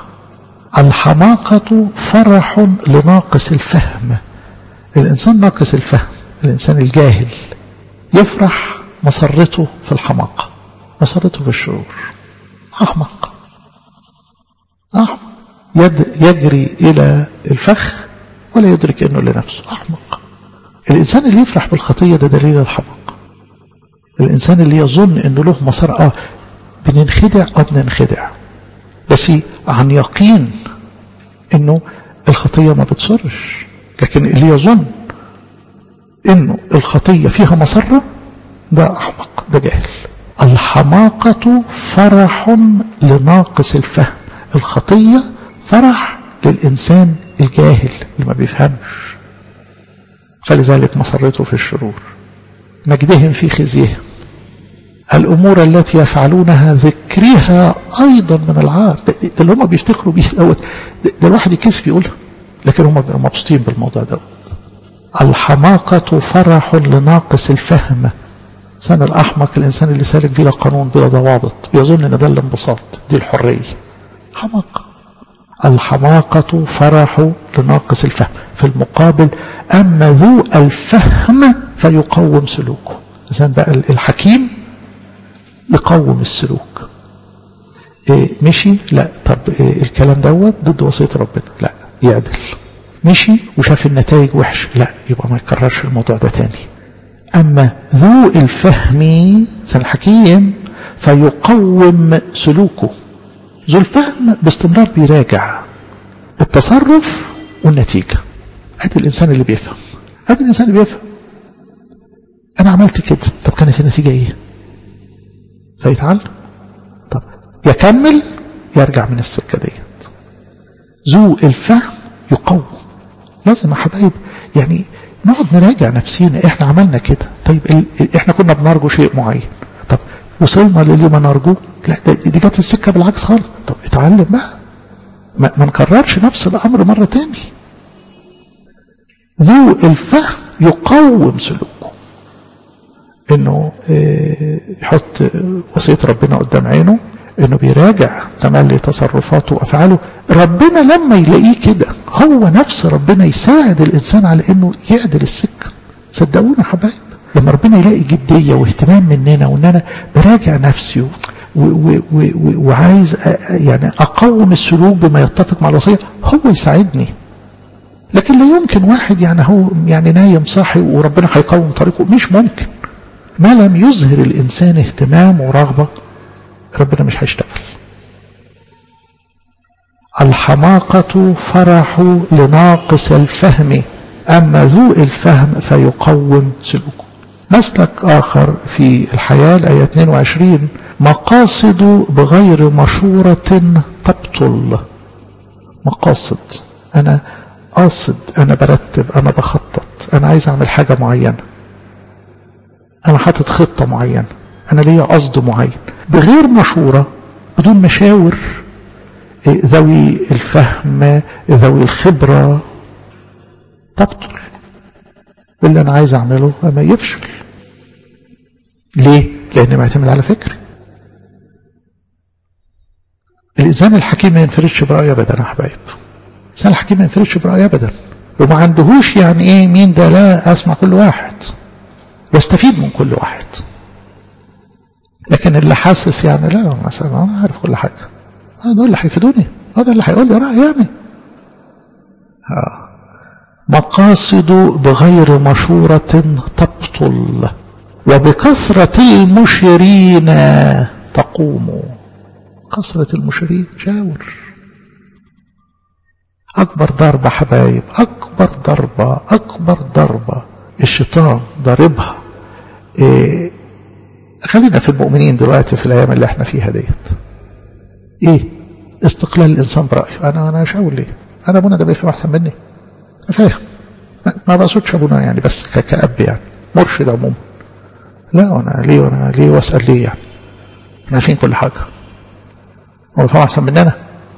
A: الحماقة فرح لناقص الفهم الإنسان ناقص الفهم الإنسان الجاهل يفرح مسرته في الحماقة مسرته في الشرور أحمق أحمق يد يجري إلى الفخ ولا يدرك أنه لنفسه أحمق الإنسان اللي يفرح بالخطية ده دليل الحماقة الإنسان اللي يظن أنه له مسار آه بننخدع أو بننخدع بس عن يقين انه الخطية ما بتصرش لكن اللي يظن انه الخطية فيها مسرة ده احمق ده جاهل الحماقة فرح لناقص الفهم الخطية فرح للإنسان الجاهل اللي ما بيفهمش فلذلك مسرته في الشرور مجدهم في خزيهم الأمور التي يفعلونها ذكرها أيضا من العار ده, ده اللي هم بيفتخروا بيه دوت ده, ده الواحد يكسف يقولها لكن هم مبسوطين بالموضوع دوت الحماقة فرح لناقص الفهم سنة الأحمق الإنسان اللي سالك بلا قانون بلا ضوابط بيظن إن ده الانبساط دي الحرية حماقة الحماقة فرح لناقص الفهم في المقابل أما ذو الفهم فيقوم سلوكه إذن بقى الحكيم يقوم السلوك إيه مشي لا طب إيه الكلام دوت ضد وصية ربنا لا يعدل مشي وشاف النتائج وحش لا يبقى ما يكررش الموضوع ده تاني أما ذو الفهم الحكيم فيقوم سلوكه ذو الفهم باستمرار بيراجع التصرف والنتيجة ادي الانسان اللي بيفهم ادي الانسان اللي بيفهم انا عملت كده طب كانت النتيجة ايه فيتعلم طب يكمل يرجع من السكة ديت ذو الفهم يقوم لازم يا حبايب يعني نقعد نراجع نفسينا احنا عملنا كده طيب ال... احنا كنا بنرجو شيء معين طب وصلنا للي ما نرجوه لا دي, دي جت السكه بالعكس خالص طب اتعلم بقى ما, ما نكررش نفس الامر مره تاني ذو الفهم يقوم سلوكه انه اه يحط وصيه ربنا قدام عينه انه بيراجع تملي تصرفاته وافعاله ربنا لما يلاقيه كده هو نفس ربنا يساعد الانسان على انه يعدل السكه صدقونا حبايب لما ربنا يلاقي جديه واهتمام مننا وان انا براجع نفسي و و و وعايز يعني اقوم السلوك بما يتفق مع الوصيه هو يساعدني لكن لا يمكن واحد يعني هو يعني نايم صاحي وربنا هيقوم طريقه مش ممكن ما لم يظهر الانسان اهتمام ورغبه ربنا مش هيشتغل الحماقة فرح لناقص الفهم أما ذو الفهم فيقوم سلوكه مسلك آخر في الحياة الآية 22 مقاصد بغير مشورة تبطل مقاصد أنا قاصد أنا برتب أنا بخطط أنا عايز أعمل حاجة معينة أنا حاطط خطة معينة أنا ليا قصد معين بغير مشورة بدون مشاور ذوي الفهم ذوي الخبرة تبطل اللي أنا عايز أعمله أما يفشل ليه؟ لأني معتمد على فكري الإنسان الحكيم ما ينفردش برأيه أبدا يا حبايب الإنسان الحكيم ما ينفردش برأيه أبدا وما عندهوش يعني إيه مين ده لا أسمع كل واحد واستفيد من كل واحد لكن اللي حاسس يعني لا مثلا انا عارف كل حاجه دول اللي هيفيدوني هذا اللي هيقول لي راي يعني مقاصد بغير مشورة تبطل وبكثرة المشيرين تقوم كثرة المشيرين شاور أكبر ضربة حبايب أكبر ضربة أكبر ضربة الشيطان ضاربها إيه خلينا في المؤمنين دلوقتي في الايام اللي احنا فيها ديت ايه استقلال الانسان برايه انا انا مش هقول ليه انا ابونا ده بيفهم احسن مني فاهم ما بقصدش ابونا يعني بس كاب يعني مرشد عموما لا وانا ليه وانا ليه واسال ليه يعني احنا عارفين كل حاجه هو بيفهم احسن مننا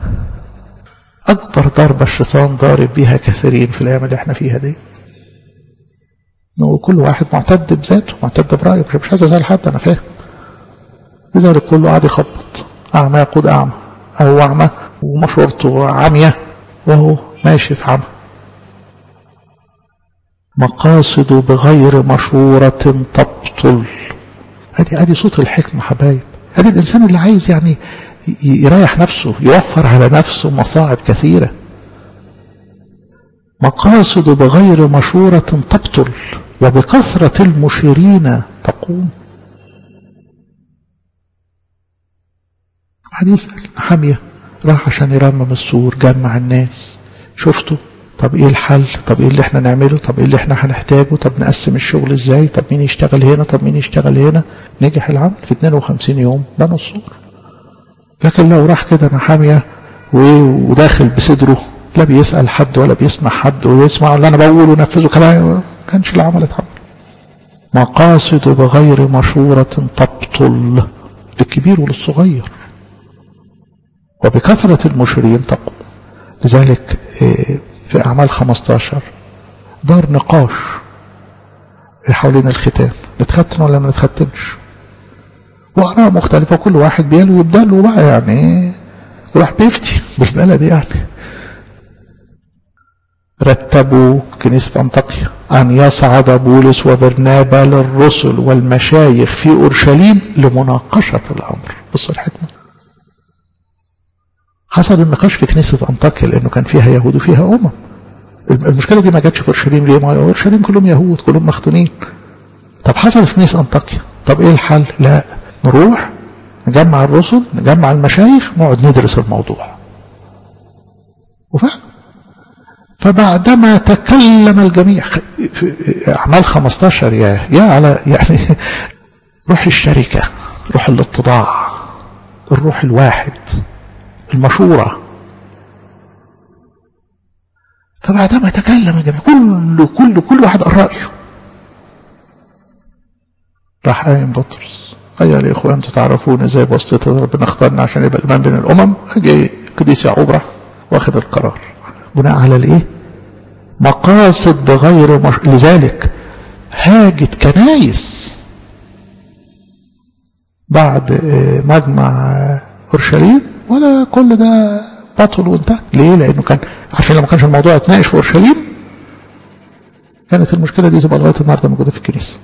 A: اكبر ضربه الشيطان ضارب بيها كثيرين في الايام اللي احنا فيها ديت انه كل واحد معتد بذاته معتد برأيه مش مش عايز ازعل حد انا فاهم لذلك كله قاعد يخبط اعمى يقود اعمى او اعمى ومشورته عمية وهو ماشي في عمى مقاصد بغير مشورة تبطل ادي ادي صوت الحكمة حبايب ادي الانسان اللي عايز يعني يريح نفسه يوفر على نفسه مصاعب كثيرة مقاصد بغير مشورة تبطل وبكثرة المشيرين تقوم واحد يسأل حامية راح عشان يرمم السور جمع الناس شفتوا طب ايه الحل طب ايه اللي احنا نعمله طب ايه اللي احنا هنحتاجه طب نقسم الشغل ازاي طب مين يشتغل هنا طب مين يشتغل هنا نجح العمل في 52 يوم بنوا السور لكن لو راح كده انا حامية وداخل بصدره لا بيسأل حد ولا بيسمع حد ويسمع اللي انا بقوله ونفذه كلام كانش العمل اتعمل مقاصد بغير مشورة تبطل للكبير وللصغير وبكثرة المشرين تقوم لذلك في أعمال 15 دار نقاش حوالين الختان نتختن ولا ما نتختنش وآراء مختلفة وكل واحد بيلو يبدله بقى يعني وراح بيفتي بالبلد يعني رتبوا كنيسة أنطاكيا أن يصعد بولس وبرنابا للرسل والمشايخ في أورشليم لمناقشة الأمر بصوا الحكمة حصل النقاش في كنيسة أنطاكيا لأنه كان فيها يهود وفيها أمم المشكلة دي ما جاتش في أورشليم ليه؟ ما أورشليم كلهم يهود كلهم مختونين طب حصل في كنيسة أنطاكيا طب إيه الحل؟ لا نروح نجمع الرسل نجمع المشايخ نقعد ندرس الموضوع وفعلا فبعدما تكلم الجميع في أعمال 15 يا يا على يعني روح الشركة روح الاتضاع الروح الواحد المشورة فبعدما تكلم الجميع كل كل كل واحد قال رأيه راح قايم بطرس أيها الإخوة أنتم تعرفون إزاي بواسطة ربنا اختارنا عشان يبقى الإمام بين الأمم أجي قديس يعقوب راح واخد القرار بناء على الإيه؟ مقاصد بغير مش... لذلك هاجت كنايس بعد مجمع أورشليم ولا كل ده بطل وانتهى ليه لأنه كان عشان لما كانش الموضوع اتناقش في أورشليم كانت المشكلة دي تبقى لغاية النهاردة موجودة في الكنيسة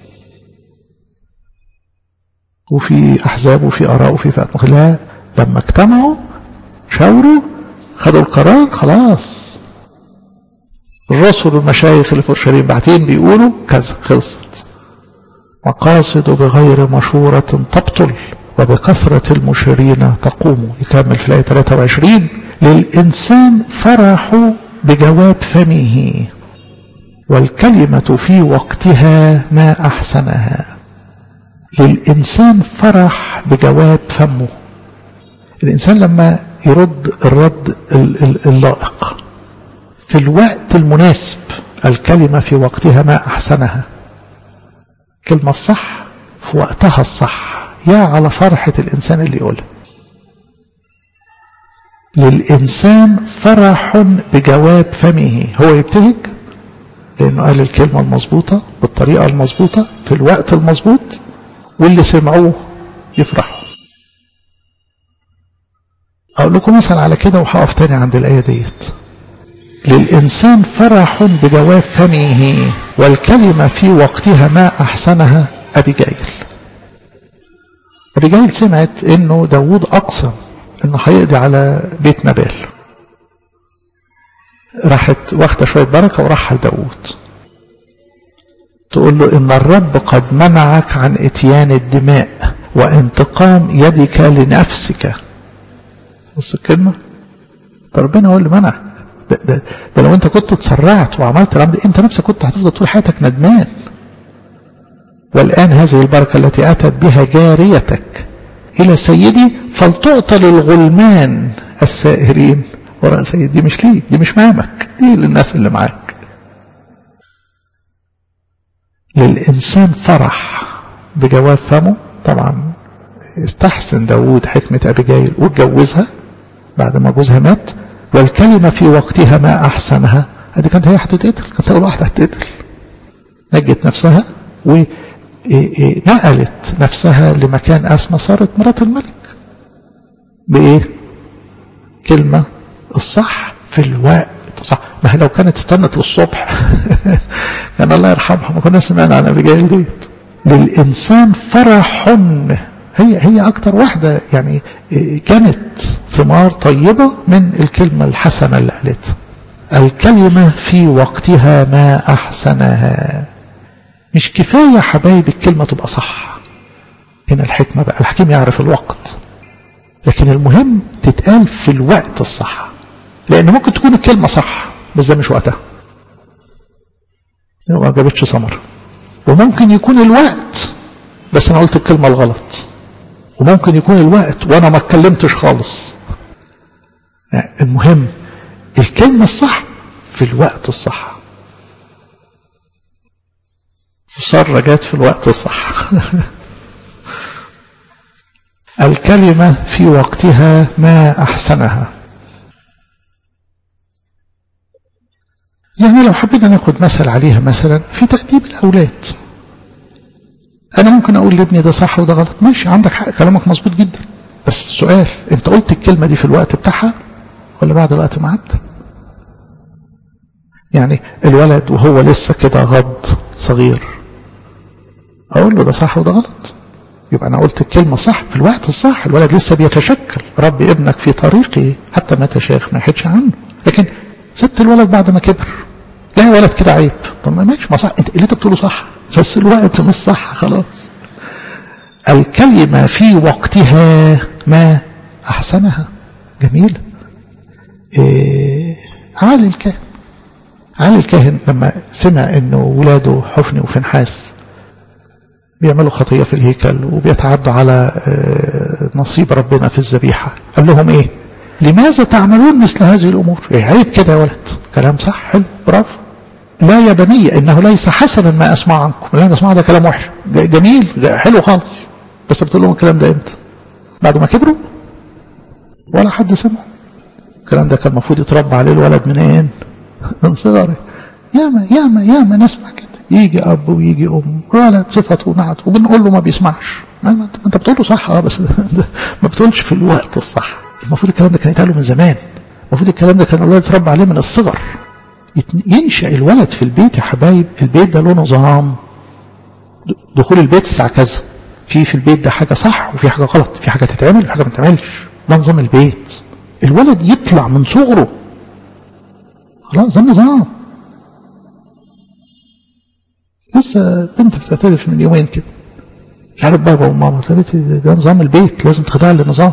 A: وفي أحزاب وفي آراء وفي فئات لا لما اجتمعوا شاوروا خدوا القرار خلاص الرسل والمشايخ اللي في اورشليم بعتين بيقولوا كذا خلصت مقاصد بغير مشورة تبطل وبكثرة المشيرين تقوم يكمل في الآية 23 للإنسان فرح بجواب فمه والكلمة في وقتها ما أحسنها للإنسان فرح بجواب فمه الإنسان لما يرد الرد اللائق في الوقت المناسب الكلمة في وقتها ما أحسنها كلمة الصح في وقتها الصح يا على فرحة الإنسان اللي يقولها للإنسان فرح بجواب فمه هو يبتهج لأنه قال الكلمة المظبوطة بالطريقة المظبوطة في الوقت المظبوط واللي سمعوه يفرحوا أقول لكم مثلا على كده وهقف تاني عند الآية ديت للإنسان فرح بجواب فمه والكلمة في وقتها ما أحسنها أبيجايل أبيجايل سمعت إنه داود أقسم إنه هيقضي على بيت نبال راحت واخدة شوية بركة وراح لداود تقول له إن الرب قد منعك عن إتيان الدماء وانتقام يدك لنفسك بص الكلمة ربنا هو اللي منعك ده, ده, ده لو انت كنت تسرعت وعملت الامر انت نفسك كنت هتفضل طول حياتك ندمان والآن هذه البركة التي أتت بها جاريتك إلى سيدي فلتعطى للغلمان السائرين وراء سيد دي مش ليك دي مش مامك دي للناس اللي معاك للإنسان فرح بجواب فمه طبعا استحسن داود حكمة أبيجايل واتجوزها بعد ما جوزها مات والكلمة في وقتها ما أحسنها هذه كانت هي هتتقتل كانت أول واحدة هتتقتل نجت نفسها ونقلت نفسها لمكان أسمى صارت مرات الملك بإيه كلمة الصح في الوقت صح ما هي لو كانت استنت للصبح كان الله يرحمها ما كنا سمعنا عن أبيجايل ديت للإنسان فرح هي هي أكتر واحدة يعني كانت ثمار طيبة من الكلمة الحسنة اللي قالتها الكلمة في وقتها ما أحسنها مش كفاية حبايب الكلمة تبقى صح هنا الحكمة بقى الحكيم يعرف الوقت لكن المهم تتقال في الوقت الصح لأن ممكن تكون الكلمة صح بس ده مش وقتها ما جابتش ثمر وممكن يكون الوقت بس أنا قلت الكلمة الغلط وممكن يكون الوقت وأنا ما اتكلمتش خالص يعني المهم الكلمة الصح في الوقت الصح سارة جت في الوقت الصح الكلمة في وقتها ما أحسنها يعني لو حبينا ناخد مثل عليها مثلا في تأديب الأولاد أنا ممكن أقول لابني ده صح وده غلط ماشي عندك حق كلامك مظبوط جدا بس السؤال أنت قلت الكلمة دي في الوقت بتاعها ولا بعد الوقت ما عدى يعني الولد وهو لسه كده غض صغير أقول له ده صح وده غلط يبقى أنا قلت الكلمة صح في الوقت الصح الولد لسه بيتشكل ربي ابنك في طريقه حتى ما تشيخ ما يحدش عنه لكن سبت الولد بعد ما كبر لا ولد كده عيب طب ما ماشي ما صح انت اللي انت بتقوله صح بس الوقت مش صح خلاص الكلمة في وقتها ما أحسنها جميل إيه عالي الكلام علي الكاهن لما سمع انه ولاده حفني وفنحاس بيعملوا خطية في الهيكل وبيتعدوا على نصيب ربنا في الذبيحة قال لهم ايه لماذا تعملون مثل هذه الامور ايه عيب كده يا ولد كلام صح حلو برافو لا يا بني انه ليس حسنا ما اسمع عنكم لا اسمع ده كلام وحش جميل حلو خالص بس بتقول لهم الكلام ده امتى بعد ما كبروا ولا حد سمع الكلام ده كان المفروض يتربى عليه الولد من ايه من صغره ياما ياما ياما نسمع كده يجي اب ويجي ام ولد صفته ونعت وبنقول له ما بيسمعش ما انت بتقول له صح اه بس ما بتقولش في الوقت الصح المفروض الكلام ده كان يتقال من زمان المفروض الكلام ده كان الولد يتربى عليه من الصغر ينشأ الولد في البيت يا حبايب البيت ده له نظام دخول البيت الساعة كذا في في البيت ده حاجة صح وفي حاجة غلط في حاجة تتعمل وفي حاجة ما تتعملش ده نظام البيت الولد يطلع من صغره خلاص ده النظام لسه بنت بتعترف من يومين كده مش عارف بابا وماما قالت ده نظام البيت لازم تخضع للنظام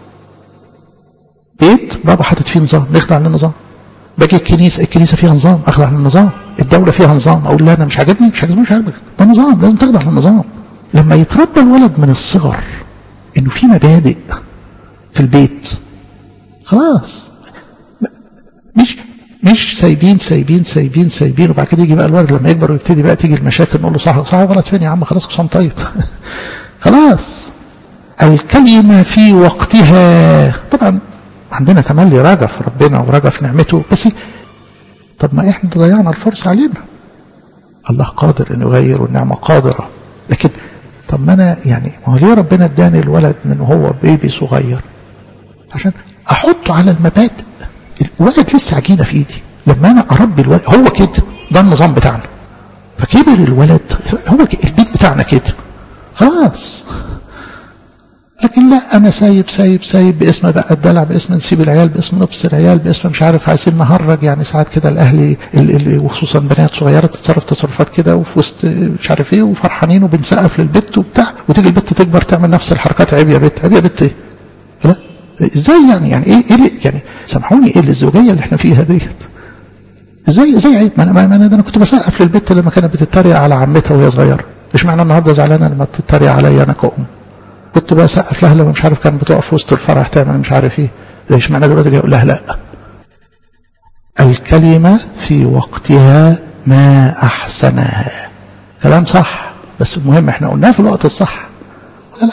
A: بيت بابا حاطط فيه نظام نخضع للنظام باجي الكنيسه الكنيسه فيها نظام اخضع للنظام الدوله فيها نظام اقول لا انا مش عاجبني مش عاجبني مش عاجبك ده نظام لازم تخضع للنظام لما يتربى الولد من الصغر انه في مبادئ في البيت خلاص مش مش سايبين سايبين سايبين سايبين وبعد كده يجي بقى الولد لما يكبر ويبتدي بقى تيجي المشاكل نقول له صح صح غلط فين يا عم خلاص كسام طيب خلاص الكلمة في وقتها طبعا عندنا تملي رجا في ربنا ورجا في نعمته بس طب ما احنا ضيعنا الفرصة علينا الله قادر انه يغير والنعمة قادرة لكن طب ما انا يعني ما هو ليه ربنا اداني الولد من هو بيبي صغير عشان احطه على المبادئ الولد لسه عجينه في ايدي لما انا اربي الولد هو كده ده النظام بتاعنا فكبر الولد هو البيت بتاعنا كده خلاص لكن لا انا سايب سايب سايب باسم بقى الدلع باسم نسيب العيال باسم نبص العيال باسم مش عارف عايزين نهرج يعني ساعات كده الاهل وخصوصا بنات صغيره تتصرف تصرفات كده وفي وسط مش عارف ايه وفرحانين وبنسقف للبت وبتاع وتيجي البت تكبر تعمل نفس الحركات عيب يا بت عيب يا بت ايه؟ لا ازاي يعني يعني ايه ايه يعني سامحوني ايه الزوجيه اللي احنا فيها ديت ازاي ازاي عيب ما انا ما انا, أنا كنت بسقف للبت لما كانت بتتريق على عمتها وهي صغيره مش معنى النهارده زعلانه لما بتتريق عليا انا كأم كنت بسقف لها لما مش عارف كانت بتقف في وسط الفرح تعمل مش عارف ايه ليش معنى دلوقتي جاي اقول لها لا الكلمه في وقتها ما احسنها كلام صح بس المهم احنا قلناه في الوقت الصح ولا لا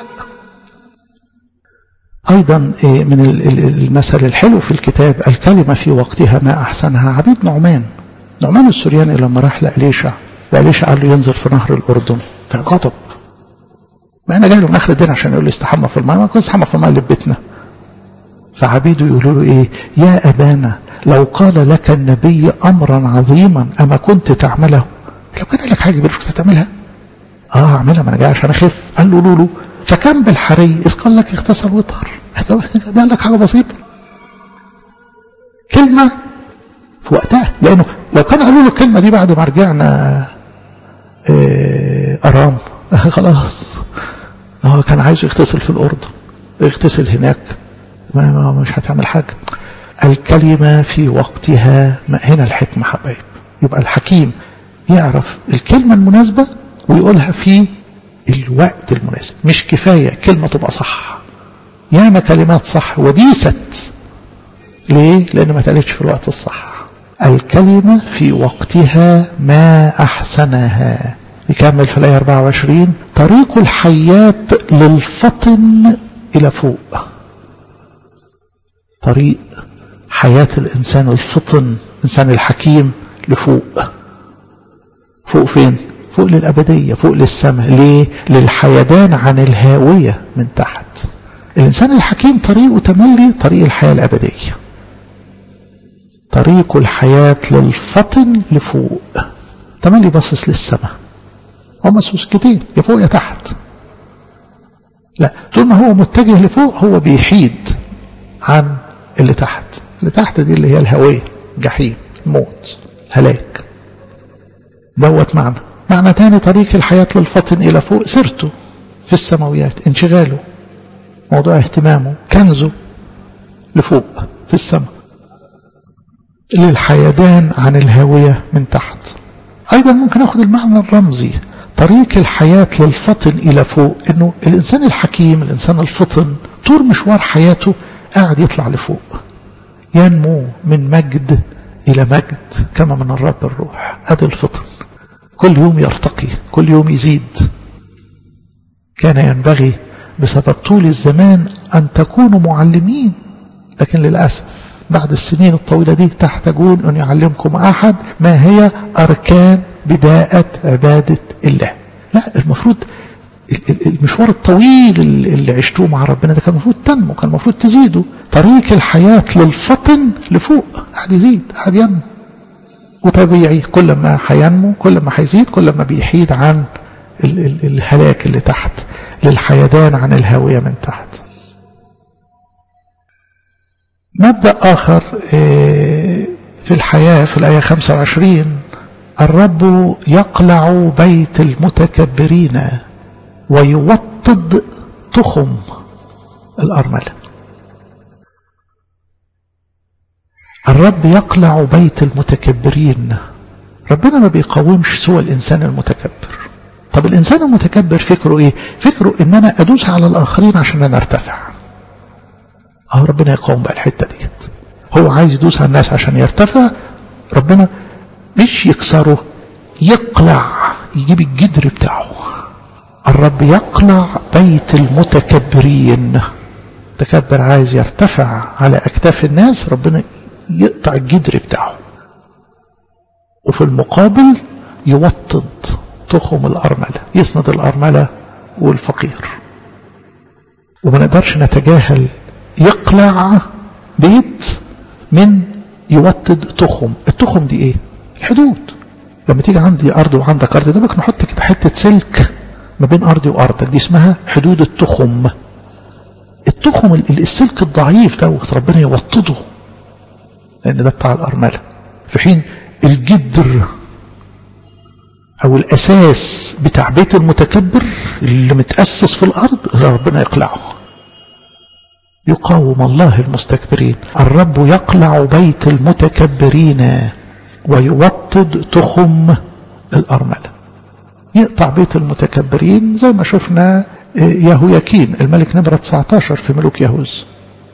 A: أيضا من المثل الحلو في الكتاب الكلمة في وقتها ما أحسنها عبيد نعمان نعمان السورياني لما راح لأليشع وأليشع قال له ينزل في نهر الأردن فغضب ما أنا جاي له من آخر الدين عشان يقول لي استحمى في الماء ما كنت استحمى في الماء اللي في بيتنا فعبيده يقولوا له إيه يا أبانا لو قال لك النبي أمرا عظيما أما كنت تعمله لو كان لك حاجة مش كنت تعملها اه اعملها ما انا جاي عشان اخف قال له لولو فكم بالحري إذ قال لك اغتسل وطهر ده قال لك حاجة بسيطة كلمة في وقتها لأنه لو كانوا قالوا له الكلمة دي بعد ما رجعنا اه أرام خلاص هو كان عايز يغتسل في الأردن يغتسل هناك ما, ما مش هتعمل حاجة الكلمة في وقتها ما هنا الحكمة حبايب يبقى الحكيم يعرف الكلمة المناسبة ويقولها في الوقت المناسب مش كفاية كلمة تبقى صح ياما كلمات صح وديست ليه؟ لأن ما اتقالتش في الوقت الصح الكلمة في وقتها ما أحسنها يكمل في الآية 24 طريق الحيات للفطن إلى فوق طريق حياة الإنسان الفطن الإنسان الحكيم لفوق فوق فين؟ فوق للأبدية فوق للسماء ليه؟ للحيدان عن الهاوية من تحت الإنسان الحكيم طريقه تملي طريق الحياة الأبدية طريق الحياة للفطن لفوق تملي باصص للسماء هما سوسكتين يا فوق يا تحت لا طول ما هو متجه لفوق هو بيحيد عن اللي تحت اللي تحت دي اللي هي الهوية جحيم موت هلاك دوت معنى معنى تاني طريق الحياة للفطن إلى فوق سيرته في السماويات انشغاله موضوع اهتمامه كنزه لفوق في السماء للحيدان عن الهاوية من تحت أيضا ممكن أخذ المعنى الرمزي طريق الحياة للفطن إلى فوق إنه الإنسان الحكيم الإنسان الفطن طول مشوار حياته قاعد يطلع لفوق ينمو من مجد إلى مجد كما من الرب الروح هذا الفطن كل يوم يرتقي كل يوم يزيد كان ينبغي بسبب طول الزمان أن تكونوا معلمين لكن للأسف بعد السنين الطويلة دي تحتاجون أن يعلمكم أحد ما هي أركان بداية عبادة الله لا المفروض المشوار الطويل اللي عشتوه مع ربنا ده كان المفروض تنمو كان المفروض تزيدوا طريق الحياة للفطن لفوق قاعد يزيد قاعد ينمو وطبيعي كل ما هينمو كل ما هيزيد كل ما بيحيد عن ال ال الهلاك اللي تحت للحيدان عن الهاوية من تحت مبدأ آخر في الحياة في الآية 25 الرب يقلع بيت المتكبرين ويوطد تخم الأرملة الرب يقلع بيت المتكبرين ربنا ما بيقاومش سوى الإنسان المتكبر طب الإنسان المتكبر فكره إيه فكره إن أنا أدوس على الآخرين عشان أنا أرتفع اه ربنا يقاوم بقى الحتة ديت هو عايز يدوس على الناس عشان يرتفع ربنا مش يكسره يقلع يجيب الجدر بتاعه الرب يقلع بيت المتكبرين تكبر عايز يرتفع على أكتاف الناس ربنا يقطع الجدر بتاعه وفي المقابل يوطد تخم الأرملة يسند الأرملة والفقير وما نقدرش نتجاهل يقلع بيت من يوطد تخم التخم دي ايه الحدود لما تيجي عندي أرض وعندك أرض ده ممكن نحط كده حتة سلك ما بين أرضي وأرضك دي اسمها حدود التخم التخم السلك الضعيف ده ربنا يوطده لأن ده بتاع الأرملة في حين الجدر أو الأساس بتاع بيت المتكبر اللي متأسس في الأرض اللي ربنا يقلعه يقاوم الله المستكبرين الرب يقلع بيت المتكبرين ويوطد تخم الأرملة يقطع بيت المتكبرين زي ما شفنا يهوياكين الملك نمرة 19 في ملوك يهوز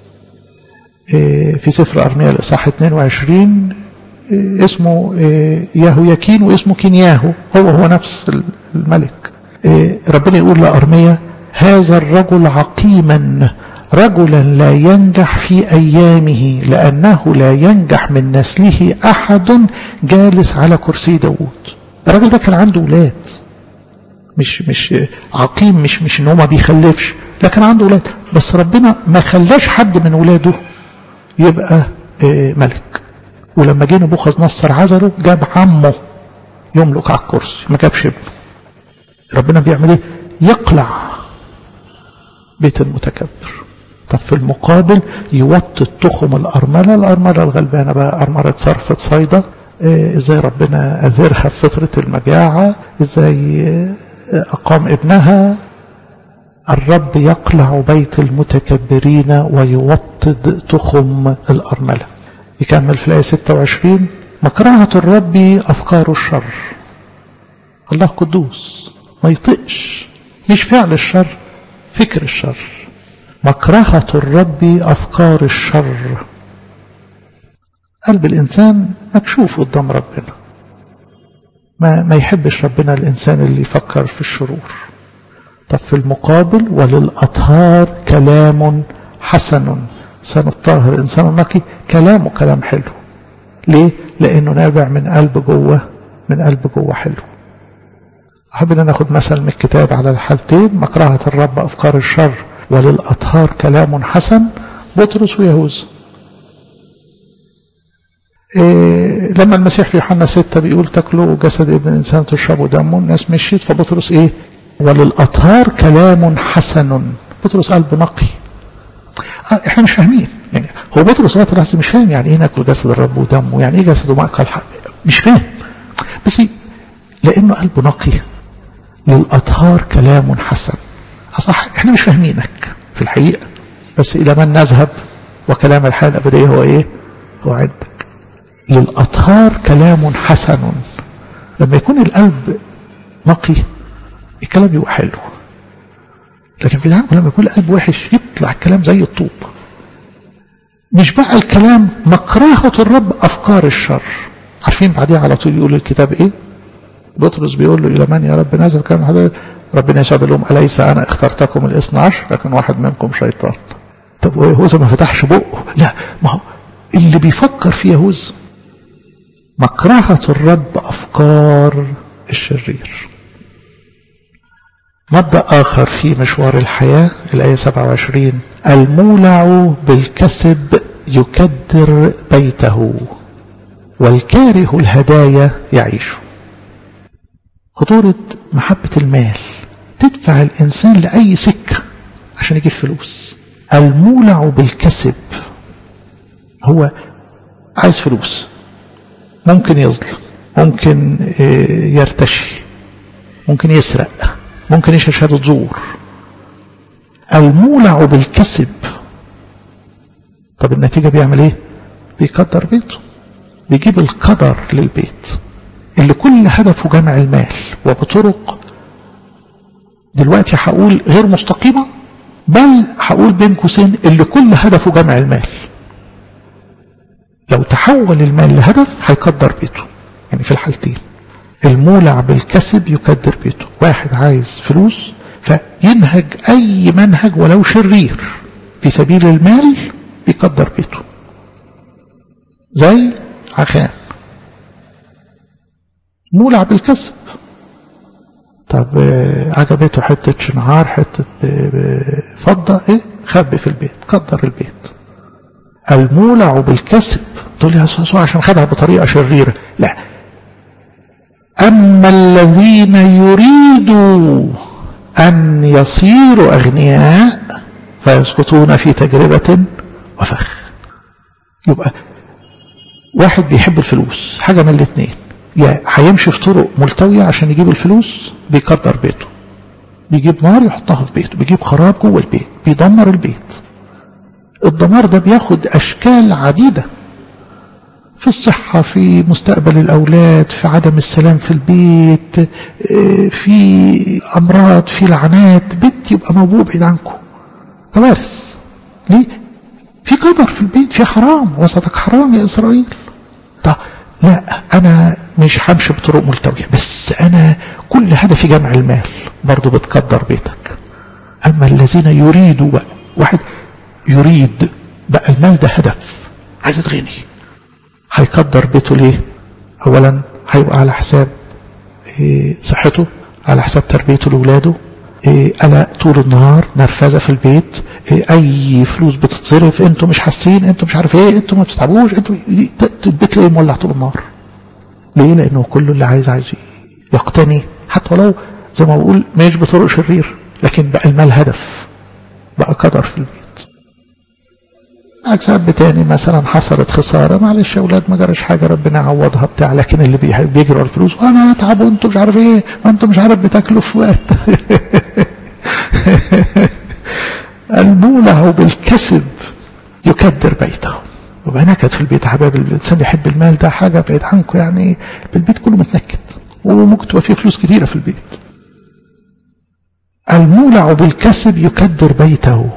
A: في سفر أرميا الإصحاح 22 اسمه يهوياكين واسمه كينياهو هو هو نفس الملك ربنا يقول لأرميا هذا الرجل عقيما رجلا لا ينجح في أيامه لأنه لا ينجح من نسله أحد جالس على كرسي داود الراجل ده كان عنده ولاد مش مش عقيم مش مش ان هو ما بيخلفش لكن عنده ولاد بس ربنا ما خلاش حد من ولاده يبقى ملك ولما جه نبوخذ نصر عزله جاب عمه يملك على الكرسي ما جابش ابنه ربنا بيعمل ايه يقلع بيت المتكبر طب في المقابل يوطي التخم الأرملة الأرملة الغلبانة بقى أرملة صرفة صيدة ازاي ربنا أذرها في فترة المجاعة ازاي أقام ابنها الرب يقلع بيت المتكبرين ويوطد تخم الأرملة يكمل في الآية 26 مكرهة الرب أفكار الشر الله قدوس ما يطقش مش فعل الشر فكر الشر مكرهة الرب أفكار الشر قلب الإنسان مكشوف قدام ربنا ما, ما يحبش ربنا الإنسان اللي يفكر في الشرور طب في المقابل وللأطهار كلام حسن إنسان الطاهر إنسان النقي كلامه كلام حلو ليه؟ لأنه نابع من قلب جوه من قلب جوه حلو أحب أن ناخد مثل من الكتاب على الحالتين مكرهة الرب أفكار الشر وللأطهار كلام حسن بطرس ويهوذا إيه لما المسيح في يوحنا 6 بيقول تاكلوا جسد ابن الانسان تشربوا دمه الناس مشيت فبطرس ايه وللاطهار كلام حسن بطرس قلب نقي آه احنا مش فاهمين يعني هو بطرس لغايه دلوقتي مش فاهم يعني ايه ناكل جسد الرب ودمه يعني ايه جسد ومأكل حق مش فاهم بس لانه قلبه نقي للاطهار كلام حسن اصح احنا مش فاهمينك في الحقيقه بس الى من نذهب وكلام الحياه الابديه هو ايه هو عندك للأطهار كلام حسن لما يكون القلب نقي الكلام يبقى حلو لكن في العالم لما يكون القلب وحش يطلع الكلام زي الطوب مش بقى الكلام مكرهة الرب أفكار الشر عارفين بعديها على طول يقول الكتاب إيه بطرس بيقول له إلى من يا رب نازل كان حضرتك ربنا يسعد لهم أليس أنا اخترتكم الاثنى عشر لكن واحد منكم شيطان طب ويهوذا ما فتحش بقه لا ما هو اللي بيفكر في يهوذا مكرهة الرب أفكار الشرير مبدأ آخر في مشوار الحياة الآية 27 المولع بالكسب يكدر بيته والكاره الهدايا يعيش خطورة محبة المال تدفع الإنسان لأي سكة عشان يجيب فلوس المولع بالكسب هو عايز فلوس ممكن يظلم ممكن يرتشي ممكن يسرق ممكن يشهد شهادة زور المولع بالكسب طب النتيجة بيعمل ايه بيقدر بيته بيجيب القدر للبيت اللي كل هدفه جمع المال وبطرق دلوقتي هقول غير مستقيمة بل هقول بين قوسين اللي كل هدفه جمع المال لو تحول المال لهدف هيقدر بيته يعني في الحالتين المولع بالكسب يكدر بيته واحد عايز فلوس فينهج أي منهج ولو شرير في سبيل المال بيقدر بيته زي عخان مولع بالكسب طب عجبته حتة شنعار حتة فضة ايه خبي في البيت قدر البيت المولع بالكسب تقول لي يا عشان خدها بطريقة شريرة لا أما الذين يريدوا أن يصيروا أغنياء فيسقطون في تجربة وفخ يبقى واحد بيحب الفلوس حاجة من الاثنين يا هيمشي في طرق ملتوية عشان يجيب الفلوس بيقدر بيته بيجيب نار يحطها في بيته بيجيب خراب جوه البيت بيدمر البيت الدمار ده بياخد أشكال عديدة في الصحة في مستقبل الأولاد في عدم السلام في البيت في أمراض في لعنات بيت يبقى موضوع بعيد عنكم كوارث ليه؟ في قدر في البيت في حرام وسطك حرام يا إسرائيل طب لا أنا مش همشي بطرق ملتوية بس أنا كل هدفي جمع المال برضو بتقدر بيتك أما الذين يريدوا بقى واحد يريد بقى المال ده هدف عايز يتغني هيقدر بيته ليه اولا هيبقى على حساب إيه صحته على حساب تربيته لاولاده إيه قلق طول النهار نرفزه في البيت إيه اي فلوس بتتصرف انتوا مش حاسين انتوا مش عارف ايه انتوا ما بتتعبوش انتوا البيت ليه مولع طول النهار ليه لانه كله اللي عايز عايز يقتني حتى ولو زي ما بقول مش بطرق شرير لكن بقى المال هدف بقى قدر في البيت عكس اب تاني مثلا حصلت خساره معلش يا اولاد ما جراش حاجه ربنا يعوضها بتاع لكن اللي بيجروا الفلوس وانا اتعب وانتم مش عارف ايه ما انتم مش عارف بتاكلوا في وقت المولع بالكسب يكدر بيته وبقى نكد في البيت حبايب الانسان يحب المال ده حاجه بعيد عنكم يعني البيت كله متنكد وممكن تبقى فيه فلوس كتيره في البيت المولع بالكسب يكدر بيته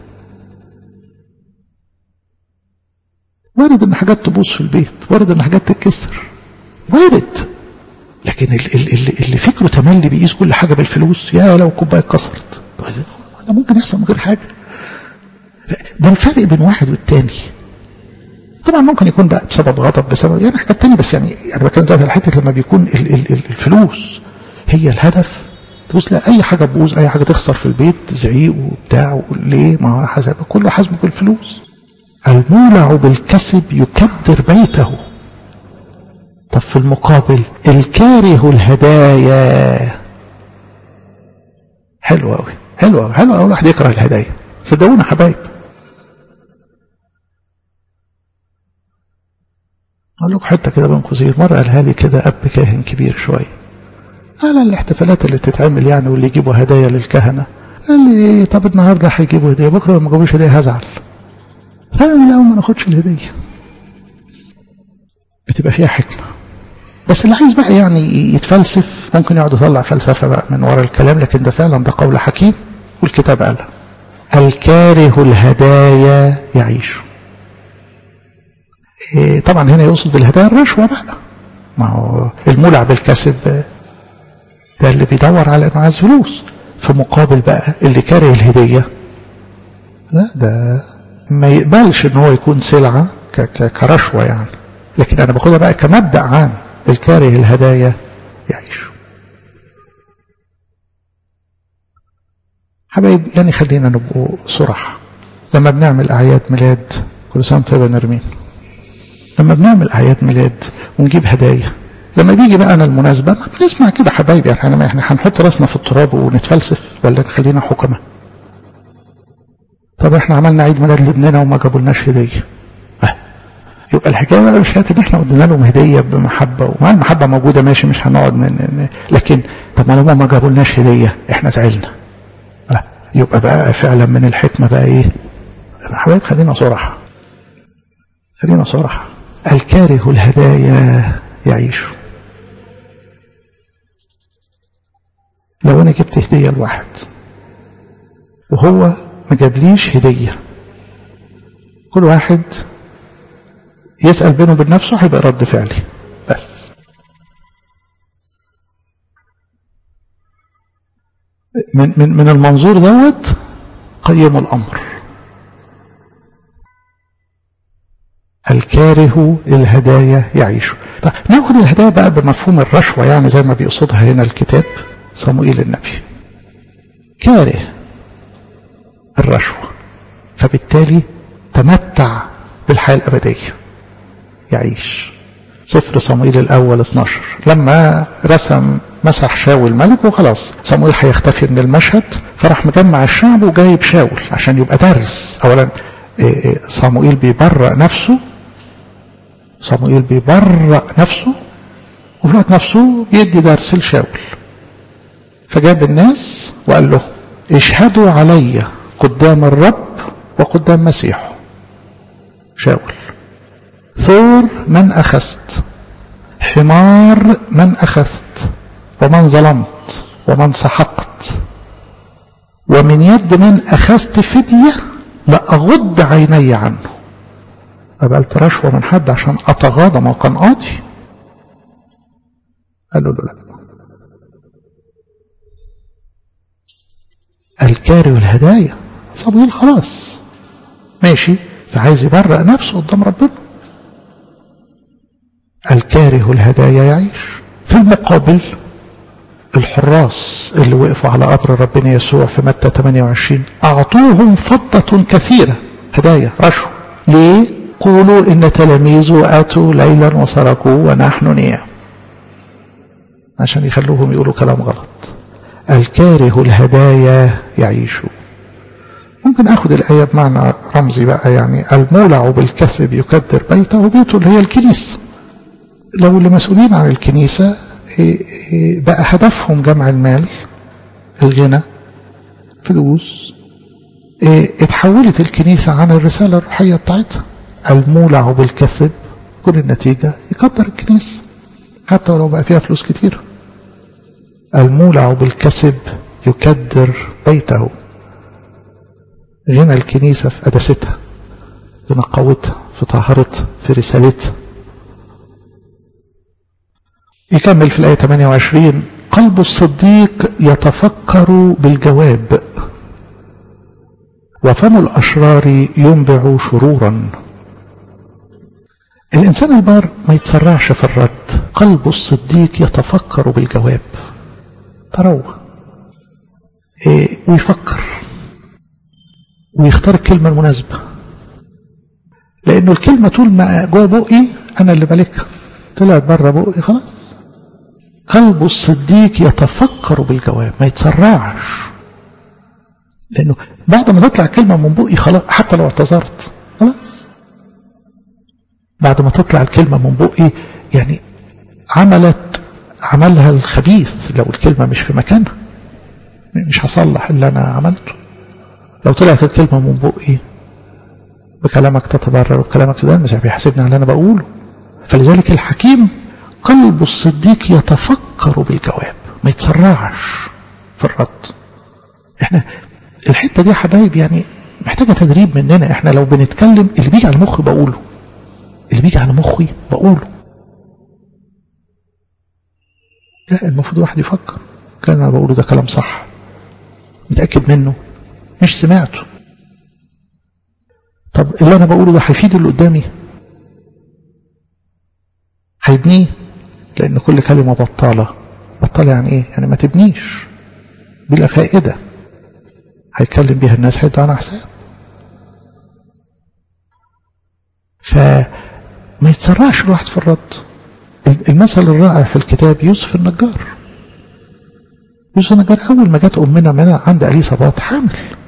A: وارد ان حاجات تبوظ في البيت وارد ان حاجات تتكسر وارد لكن اللي, اللي فكره تملي بيقيس كل حاجه بالفلوس يا لو كوبايه اتكسرت ده ممكن يحصل من غير حاجه ده الفرق بين واحد والتاني طبعا ممكن يكون بقى بسبب غضب بسبب يعني حاجات تانية بس يعني انا بتكلم دلوقتي على حته لما بيكون ال ال ال الفلوس هي الهدف تبص لا اي حاجه تبوظ اي حاجه تخسر في البيت زعيق وبتاع ليه ما هو حسب كله حاسبه بالفلوس المولع بالكسب يكدر بيته طب في المقابل الكاره الهدايا حلو قوي حلو قوي حلو قوي الواحد يكره الهدايا صدقونا حبايب اقول لكم حته كده بين قوسين مره قالها لي كده اب كاهن كبير شويه على الاحتفالات اللي تتعمل يعني واللي يجيبوا هدايا للكهنه قال لي ايه طب النهارده هيجيبوا هديه بكره لما جابوش هديه هزعل فاهم لا ما ناخدش الهديه بتبقى فيها حكمة بس اللي عايز بقى يعني يتفلسف ممكن يقعد يطلع فلسفة بقى من وراء الكلام لكن ده فعلا ده قول حكيم والكتاب قالها الكاره الهدايا يعيش إيه طبعا هنا يقصد بالهدايا الرشوة بقى ما هو المولع بالكسب ده اللي بيدور على انه عايز فلوس في مقابل بقى اللي كاره الهدية لا ده ما يقبلش ان هو يكون سلعة كرشوة يعني لكن انا باخدها بقى كمبدأ عام الكاره الهدايا يعيش حبايب يعني خلينا نبقوا صراحة لما بنعمل أعياد ميلاد كل سنة طيبة نرمين لما بنعمل أعياد ميلاد ونجيب هدايا لما بيجي بقى أنا المناسبة ما بنسمع كده حبايبي يعني احنا هنحط راسنا في التراب ونتفلسف ولا نخلينا حكمة طب احنا عملنا عيد ميلاد لابننا وما جابولناش هدية اه. يبقى الحكاية بقى مش ان احنا ادينا لهم هدية بمحبة وما المحبة موجودة ماشي مش هنقعد ن... لكن طب ما لو ما جابولناش هدية احنا زعلنا اه. يبقى بقى فعلا من الحكمة بقى ايه حبايب خلينا صراحة خلينا صراحة الكاره الهدايا يعيش لو انا جبت هدية لواحد وهو ما جابليش هدية كل واحد يسأل بينه وبين نفسه هيبقى رد فعلي بس من من من المنظور دوت قيموا الأمر الكاره الهدايا يعيش طيب ناخد الهدايا بقى بمفهوم الرشوة يعني زي ما بيقصدها هنا الكتاب صموئيل النبي كاره الرشوة فبالتالي تمتع بالحياة الأبدية يعيش سفر صموئيل الأول 12 لما رسم مسح شاول ملك وخلاص صموئيل هيختفي من المشهد فراح مجمع الشعب وجايب شاول عشان يبقى درس أولا صموئيل بيبرأ نفسه صموئيل بيبرأ نفسه وفي الوقت نفسه بيدي درس لشاول فجاب الناس وقال له اشهدوا علي قدام الرب وقدام مسيحه شاول ثور من أخذت حمار من أخذت ومن ظلمت ومن سحقت ومن يد من أخذت فدية لأغض عيني عنه قبلت رشوة من حد عشان أتغاضى ما كان قاضي قال له لا الكاري والهدايا صمويل خلاص ماشي فعايز يبرأ نفسه قدام ربنا الكاره الهدايا يعيش في المقابل الحراس اللي وقفوا على قبر ربنا يسوع في متى 28 أعطوهم فضة كثيرة هدايا رشوة ليه؟ قولوا إن تلاميذه أتوا ليلا وسرقوا ونحن نيام عشان يخلوهم يقولوا كلام غلط الكاره الهدايا يعيش ممكن أخذ الآية بمعنى رمزي بقى يعني المولع بالكسب يكدر بيته بيته اللي هي الكنيسة لو اللي مسؤولين عن الكنيسة بقى هدفهم جمع المال الغنى فلوس اتحولت الكنيسة عن الرسالة الروحية بتاعتها المولع بالكسب كل النتيجة يقدر الكنيسة حتى ولو بقى فيها فلوس كتير المولع بالكسب يكدر بيته غنى الكنيسة في قداستها في نقاوتها في طهارتها في رسالتها يكمل في الآية 28 قلب الصديق يتفكر بالجواب وفم الأشرار ينبع شرورا الإنسان البار ما يتسرعش في الرد قلب الصديق يتفكر بالجواب تروى إيه ويفكر ويختار الكلمة المناسبة لأنه الكلمة طول ما جوه بقي أنا اللي مالكها طلعت بره بقي خلاص قلب الصديق يتفكر بالجواب ما يتسرعش لأنه بعد ما تطلع كلمة من بقي خلاص حتى لو اعتذرت خلاص بعد ما تطلع الكلمة من بقي يعني عملت عملها الخبيث لو الكلمة مش في مكانها مش هصلح اللي أنا عملته لو طلعت الكلمة من بقي بكلامك تتبرر وبكلامك تدان مش بيحاسبني على اللي أنا بقوله فلذلك الحكيم قلب الصديق يتفكر بالجواب ما يتسرعش في الرد احنا الحتة دي يا حبايب يعني محتاجة تدريب مننا احنا لو بنتكلم اللي بيجي على مخي بقوله اللي بيجي على مخي بقوله لا المفروض واحد يفكر كان انا بقوله ده كلام صح متأكد منه مش سمعته طب اللي انا بقوله ده هيفيد اللي قدامي هيبنيه لان كل كلمة بطالة بطالة يعني ايه يعني ما تبنيش بلا فائدة هيكلم بيها الناس هيدوا عنها حساب فما يتسرعش الواحد في الرد المثل الرائع في الكتاب يوسف النجار يوسف النجار أول ما جت أمنا من عند أليصابات حامل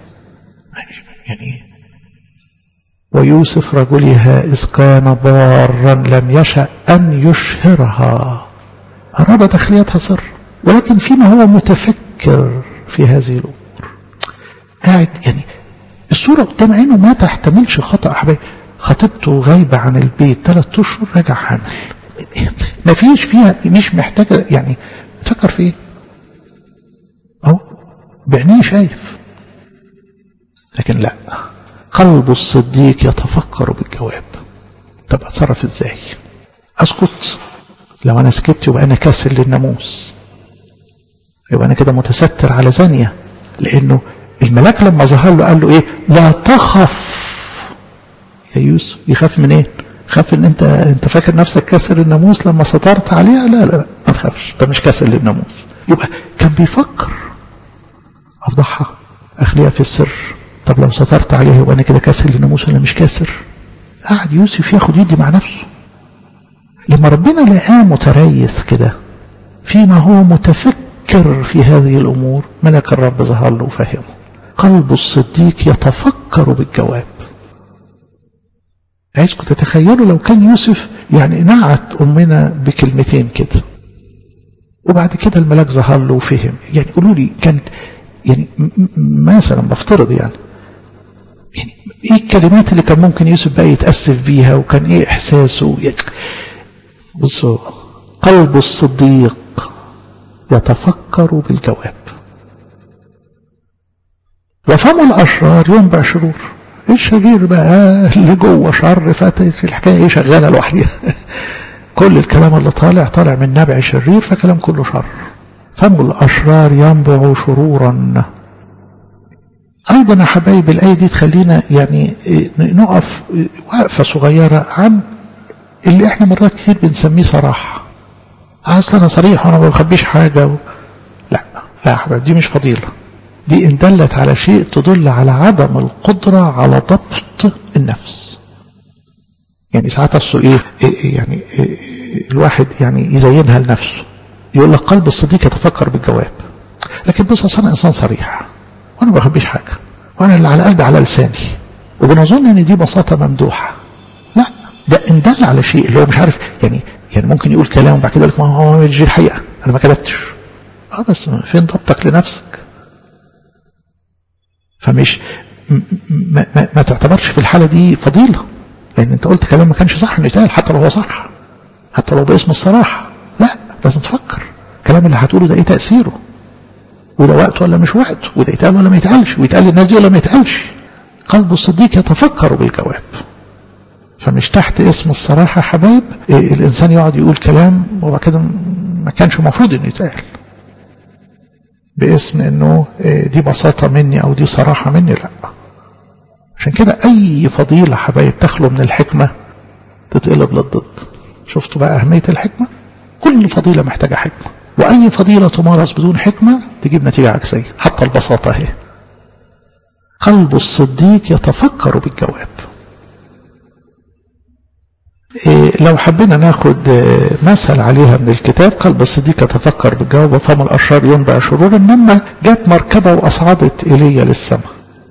A: يعني ويوسف رجلها إذ كان بارا لم يشأ أن يشهرها أراد تخليتها سر ولكن فيما هو متفكر في هذه الأمور قاعد يعني الصورة قدام عينه ما تحتملش خطأ حبايبي خطيبته غايبة عن البيت ثلاث أشهر راجع حامل ما فيش فيها مش محتاجة يعني تفكر في ايه اهو بعينيه شايف لكن لا قلب الصديق يتفكر بالجواب طب اتصرف ازاي اسكت لو انا سكت يبقى انا كاسل للناموس يبقى انا كده متستر على زانية لانه الملاك لما ظهر له قال له ايه لا تخف يا يوسف يخاف من ايه خاف ان انت انت فاكر نفسك كاسر الناموس لما سترت عليها لا لا لا ما تخافش انت مش كاسر للناموس يبقى كان بيفكر افضحها اخليها في السر طب لو سترت عليها يبقى انا كده كاسر للناموس ولا مش كاسر قعد يوسف ياخد يدي مع نفسه لما ربنا لقاه متريث كده فيما هو متفكر في هذه الامور ملك الرب ظهر له وفهمه قلب الصديق يتفكر بالجواب عايزكم تتخيلوا لو كان يوسف يعني نعت أمنا بكلمتين كده وبعد كده الملاك ظهر له وفهم يعني قولوا لي كانت يعني مثلا بفترض يعني يعني ايه الكلمات اللي كان ممكن يوسف بقى يتأسف بيها وكان ايه احساسه يعني بصوا قلب الصديق يتفكر بالجواب وفم الأشرار ينبع شرور الشرير بقى اللي جوه شر فاتت الحكايه ايه شغاله لوحدها كل الكلام اللي طالع طالع من نبع شرير فكلام كله شر فم الاشرار ينبع شرورا ايضا يا حبايب الايه دي تخلينا يعني نقف وقفه صغيره عن اللي احنا مرات كتير بنسميه صراحه اصل انا صريح وانا ما بخبيش حاجه و... لا لا يا حبايب دي مش فضيله دي إن دلت على شيء تدل على عدم القدرة على ضبط النفس يعني ساعات أصله إيه, إيه يعني إيه الواحد يعني يزينها لنفسه يقول لك قلب الصديق يتفكر بالجواب لكن بص أصل أنا إنسان صريح وأنا ما بخبيش حاجة وأنا اللي على قلبي على لساني وبنظن إن دي بساطة ممدوحة لا ده إن دل على شيء اللي هو مش عارف يعني يعني ممكن يقول كلام وبعد كده يقول لك ما هو مش دي الحقيقة أنا ما كذبتش اه بس فين ضبطك لنفسك فمش ما, ما, ما تعتبرش في الحالة دي فضيلة لأن أنت قلت كلام ما كانش صح إنه يتقال حتى لو هو صح حتى لو باسم الصراحة لا لازم تفكر الكلام اللي هتقوله ده إيه تأثيره وده وقته ولا مش وقته وده يتقال ولا ما يتقالش ويتقال للناس دي ولا ما يتقالش قلب الصديق يتفكر بالجواب فمش تحت اسم الصراحة حبايب إيه الإنسان يقعد يقول كلام وبعد كده ما كانش المفروض إنه يتقال باسم انه دي بساطة مني او دي صراحة مني لا عشان كده اي فضيلة حبايب تخلو من الحكمة تتقلب للضد شفتوا بقى اهمية الحكمة كل فضيلة محتاجة حكمة واي فضيلة تمارس بدون حكمة تجيب نتيجة عكسية حتى البساطة اهي قلب الصديق يتفكر بالجواب إيه لو حبينا ناخد مثل عليها من الكتاب قلب الصديق يتفكر بالجواب وفم الأشرار ينبع شرورا لما جت مركبة وأصعدت إيليا للسماء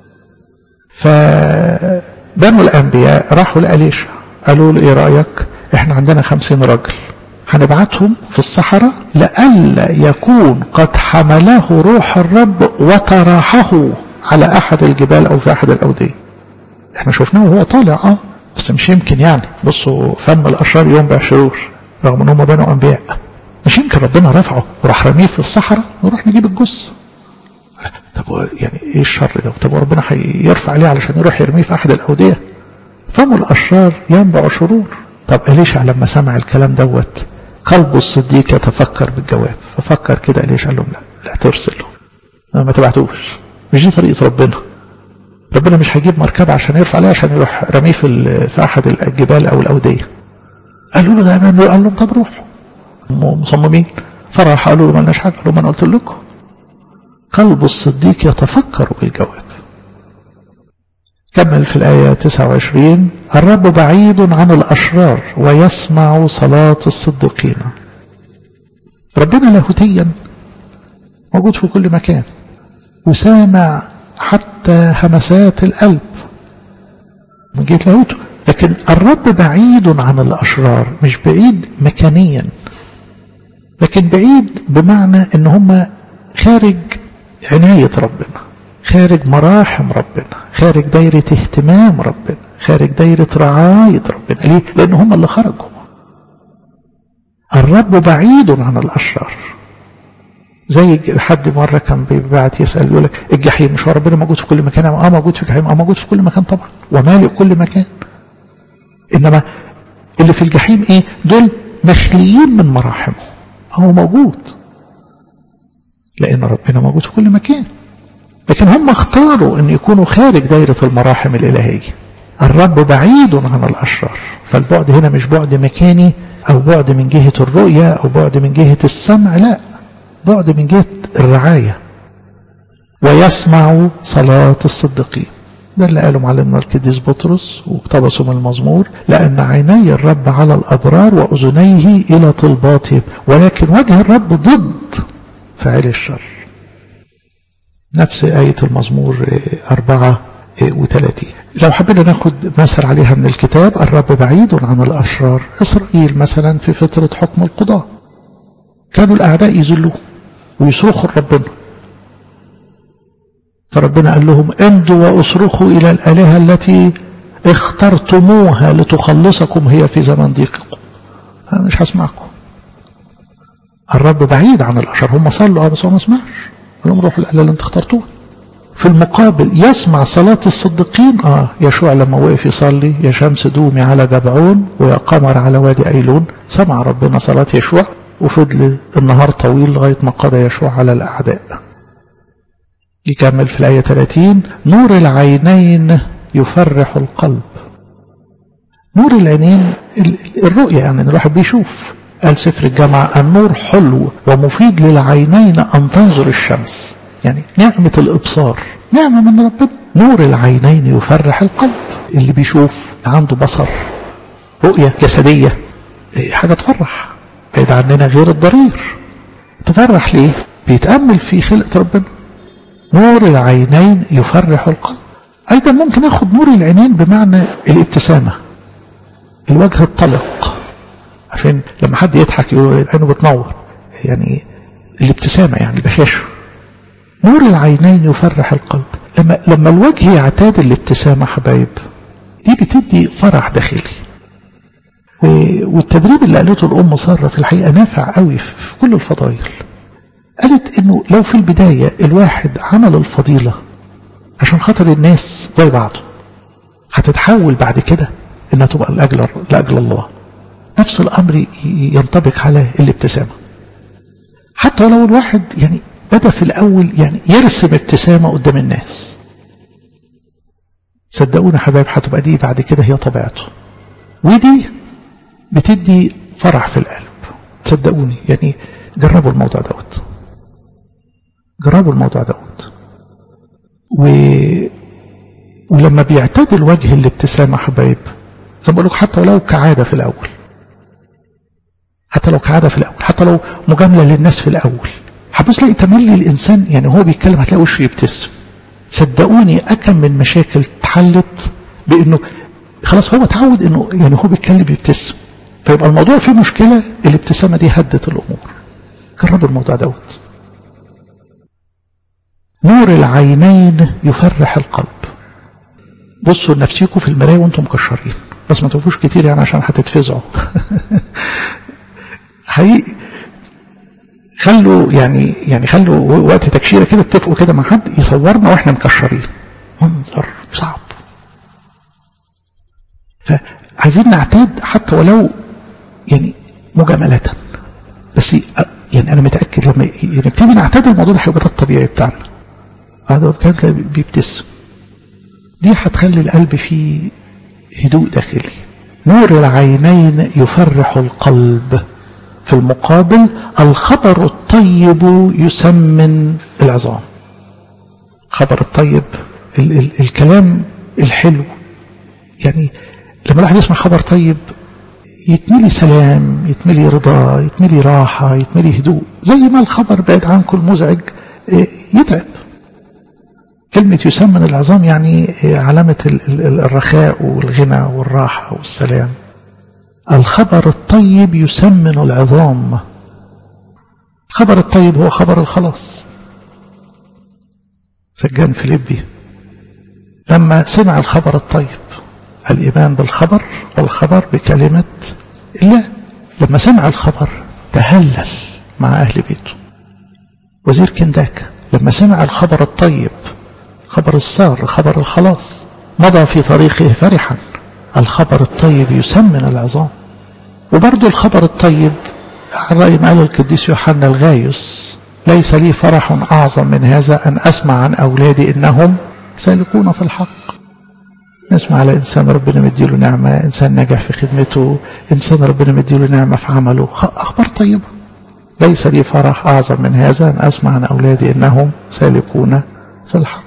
A: فبنوا الأنبياء راحوا لأليشا قالوا له إيه رأيك إحنا عندنا خمسين راجل هنبعتهم في الصحراء لئلا يكون قد حمله روح الرب وطرحه على أحد الجبال أو في أحد الأودية احنا شفناه وهو طالع اه بس مش يمكن يعني بصوا فم الاشرار ينبع شرور رغم ان هم بنوا انبياء مش يمكن ربنا رفعه وراح رميه في الصحراء نروح نجيب الجثه طب يعني ايه الشر ده طب وربنا هيرفع عليه علشان يروح يرميه في احد الاوديه فم الاشرار ينبع شرور طب اليشع لما سمع الكلام دوت قلبه الصديق يتفكر بالجواب ففكر كده اليشع قال لهم لا لا ترسله ما تبعتوش مش دي طريقه ربنا ربنا مش هيجيب مركبه عشان يرفع عليه عشان يروح رميه في في احد الجبال او الاوديه قالوا له ده قال لهم طب روحوا مصممين فراح قالوا له مالناش حاجه قالوا ما انا قلت لكم قلب الصديق يتفكر بالجواب كمل في الآية 29 الرب بعيد عن الأشرار ويسمع صلاة الصديقين ربنا لاهوتيا موجود في كل مكان وسامع حتى همسات القلب من جهة لاهوته لكن الرب بعيد عن الأشرار مش بعيد مكانيا لكن بعيد بمعنى ان هم خارج عناية ربنا خارج مراحم ربنا خارج دايرة اهتمام ربنا خارج دايرة رعاية ربنا ليه؟ لأن هم اللي خرجوا الرب بعيد عن الأشرار زي حد مرة كان بيبعت يسأل يقول لك الجحيم مش هو ربنا موجود في كل مكان اه موجود في الجحيم اه موجود في كل مكان طبعا ومالئ كل مكان إنما اللي في الجحيم ايه دول مخليين من مراحمه هو موجود لأن ربنا موجود في كل مكان لكن هم اختاروا أن يكونوا خارج دائرة المراحم الإلهية الرب بعيد عن الأشرار فالبعد هنا مش بعد مكاني أو بعد من جهة الرؤية أو بعد من جهة السمع لا بعد من جهة الرعاية ويسمع صلاة الصديقين ده اللي قاله معلمنا القديس بطرس واقتبسوا من المزمور لأن عيني الرب على الأبرار وأذنيه إلى طلباتهم ولكن وجه الرب ضد فعل الشر نفس آية المزمور أربعة وثلاثين لو حبينا ناخد مثل عليها من الكتاب الرب بعيد عن الأشرار إسرائيل مثلا في فترة حكم القضاء كانوا الأعداء يذلوه ويصرخوا لربنا فربنا قال لهم امدوا واصرخوا إلى الآلهة التي اخترتموها لتخلصكم هي في زمن ضيقكم أنا مش هسمعكم الرب بعيد عن الأشرار هم صلوا بس هو ما سمعش قال لهم روحوا الآلهة اللي انت اخترتوها في المقابل يسمع صلاة الصديقين آه يشوع لما وقف يصلي يا شمس دومي على جبعون ويا قمر على وادي أيلون سمع ربنا صلاة يشوع وفضل النهار طويل لغاية ما قضى يشوع على الأعداء يكمل في الآية 30 نور العينين يفرح القلب نور العينين الرؤية يعني الواحد بيشوف قال سفر الجامعة النور حلو ومفيد للعينين أن تنظر الشمس يعني نعمة الإبصار نعمة من ربنا نور العينين يفرح القلب اللي بيشوف عنده بصر رؤية جسدية حاجة تفرح بعيد عننا غير الضرير تفرح ليه بيتأمل في خلقة ربنا نور العينين يفرح القلب أيضا ممكن أخذ نور العينين بمعنى الابتسامة الوجه الطلق عشان لما حد يضحك يقول عينه بتنور يعني الابتسامة يعني البشاشة نور العينين يفرح القلب لما لما الوجه يعتاد الابتسامة حبايب دي بتدي فرح داخلي والتدريب اللي قالته الأم سارة في الحقيقة نافع قوي في كل الفضائل قالت انه لو في البداية الواحد عمل الفضيلة عشان خاطر الناس زي بعضه هتتحول بعد كده انها تبقى لأجل, لأجل الله نفس الأمر ينطبق على الابتسامة حتى لو الواحد يعني بدأ في الأول يعني يرسم ابتسامة قدام الناس صدقونا حبايب هتبقى دي بعد كده هي طبيعته ودي بتدي فرح في القلب صدقوني يعني جربوا الموضوع دوت جربوا الموضوع دوت و... ولما بيعتاد الوجه الابتسامة حبايب زي ما بقول لك حتى لو كعادة في الأول حتى لو كعادة في الأول حتى لو مجاملة للناس في الأول هتبص تلاقي تملي الإنسان يعني هو بيتكلم هتلاقي وشه يبتسم صدقوني أكم من مشاكل اتحلت بأنه خلاص هو اتعود أنه يعني هو بيتكلم يبتسم فيبقى الموضوع فيه مشكلة الابتسامة دي هدت الأمور جربوا الموضوع دوت نور العينين يفرح القلب بصوا لنفسيكم في المراية وانتم مكشرين بس ما توقفوش كتير يعني عشان هتتفزعوا حقيقي خلوا يعني يعني خلوا وقت تكشيره كده اتفقوا كده مع حد يصورنا واحنا مكشرين منظر صعب فعايزين نعتاد حتى ولو يعني مجاملة بس يعني انا متاكد لما نبتدي نعتاد الموضوع ده هيبقى ده الطبيعي بتاعنا هذا كان بيبتسم دي هتخلي القلب فيه هدوء داخلي نور العينين يفرح القلب في المقابل الخبر الطيب يسمن العظام خبر الطيب ال ال الكلام الحلو يعني لما الواحد يسمع خبر طيب يتملي سلام يتملي رضا يتملي راحة يتملي هدوء زي ما الخبر بعيد عنكم مزعج يتعب كلمة يسمن العظام يعني علامة الرخاء والغنى والراحة والسلام الخبر الطيب يسمن العظام الخبر الطيب هو خبر الخلاص سجان فيليبي لما سمع الخبر الطيب الإيمان بالخبر والخبر بكلمة الله لما سمع الخبر تهلل مع أهل بيته وزير كنداك لما سمع الخبر الطيب خبر السار خبر الخلاص مضى في طريقه فرحا الخبر الطيب يسمن العظام وبرضه الخبر الطيب الرأي ما قال القديس يوحنا الغايس ليس لي فرح أعظم من هذا أن أسمع عن أولادي إنهم سالكون في الحق نسمع على إنسان ربنا مديله نعمة إنسان نجح في خدمته إنسان ربنا مديله نعمة في عمله أخبار طيبة ليس لي فرح أعظم من هذا أن أسمع عن أولادي إنهم سالكون في الحق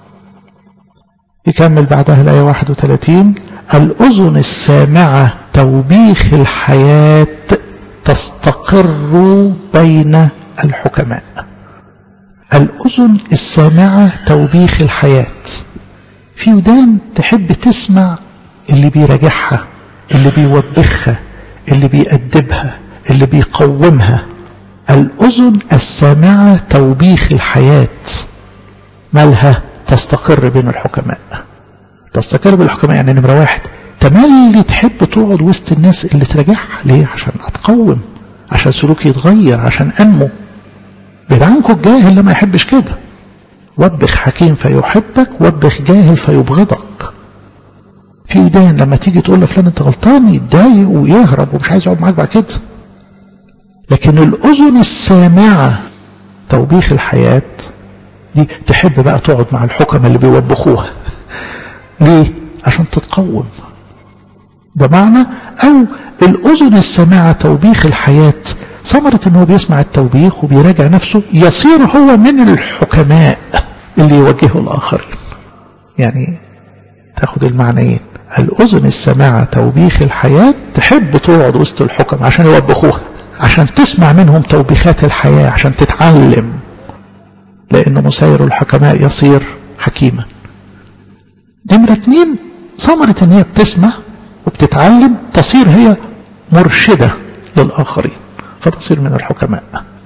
A: يكمل بعدها الآية 31 الأذن السامعة توبيخ الحياة تستقر بين الحكماء الأذن السامعة توبيخ الحياة في ودان تحب تسمع اللي بيراجعها اللي بيوبخها اللي بيأدبها اللي بيقومها الأذن السامعة توبيخ الحياة مالها تستقر بين الحكماء تستقر بين الحكماء يعني نمرة واحد تملي تحب تقعد وسط الناس اللي تراجعها ليه عشان أتقوم عشان سلوكي يتغير عشان أنمو بعيد عنكم الجاهل لما يحبش كده وبخ حكيم فيحبك وبخ جاهل فيبغضك في ودان لما تيجي تقول لفلان انت غلطان يتضايق ويهرب ومش عايز يقعد معاك بعد كده لكن الأذن السامعة توبيخ الحياة دي تحب بقى تقعد مع الحكم اللي بيوبخوها ليه؟ عشان تتقوم ده معنى أو الأذن السامعة توبيخ الحياة ثمرة ان هو بيسمع التوبيخ وبيراجع نفسه يصير هو من الحكماء اللي يوجهوا الآخرين يعني تاخد المعنيين الأذن السامعة توبيخ الحياة تحب تقعد وسط الحكم عشان يوبخوها عشان تسمع منهم توبيخات الحياة عشان تتعلم لأن مسير الحكماء يصير حكيما نمرة اتنين ثمرة ان هي بتسمع وبتتعلم تصير هي مرشدة للآخرين فتصير من الحكماء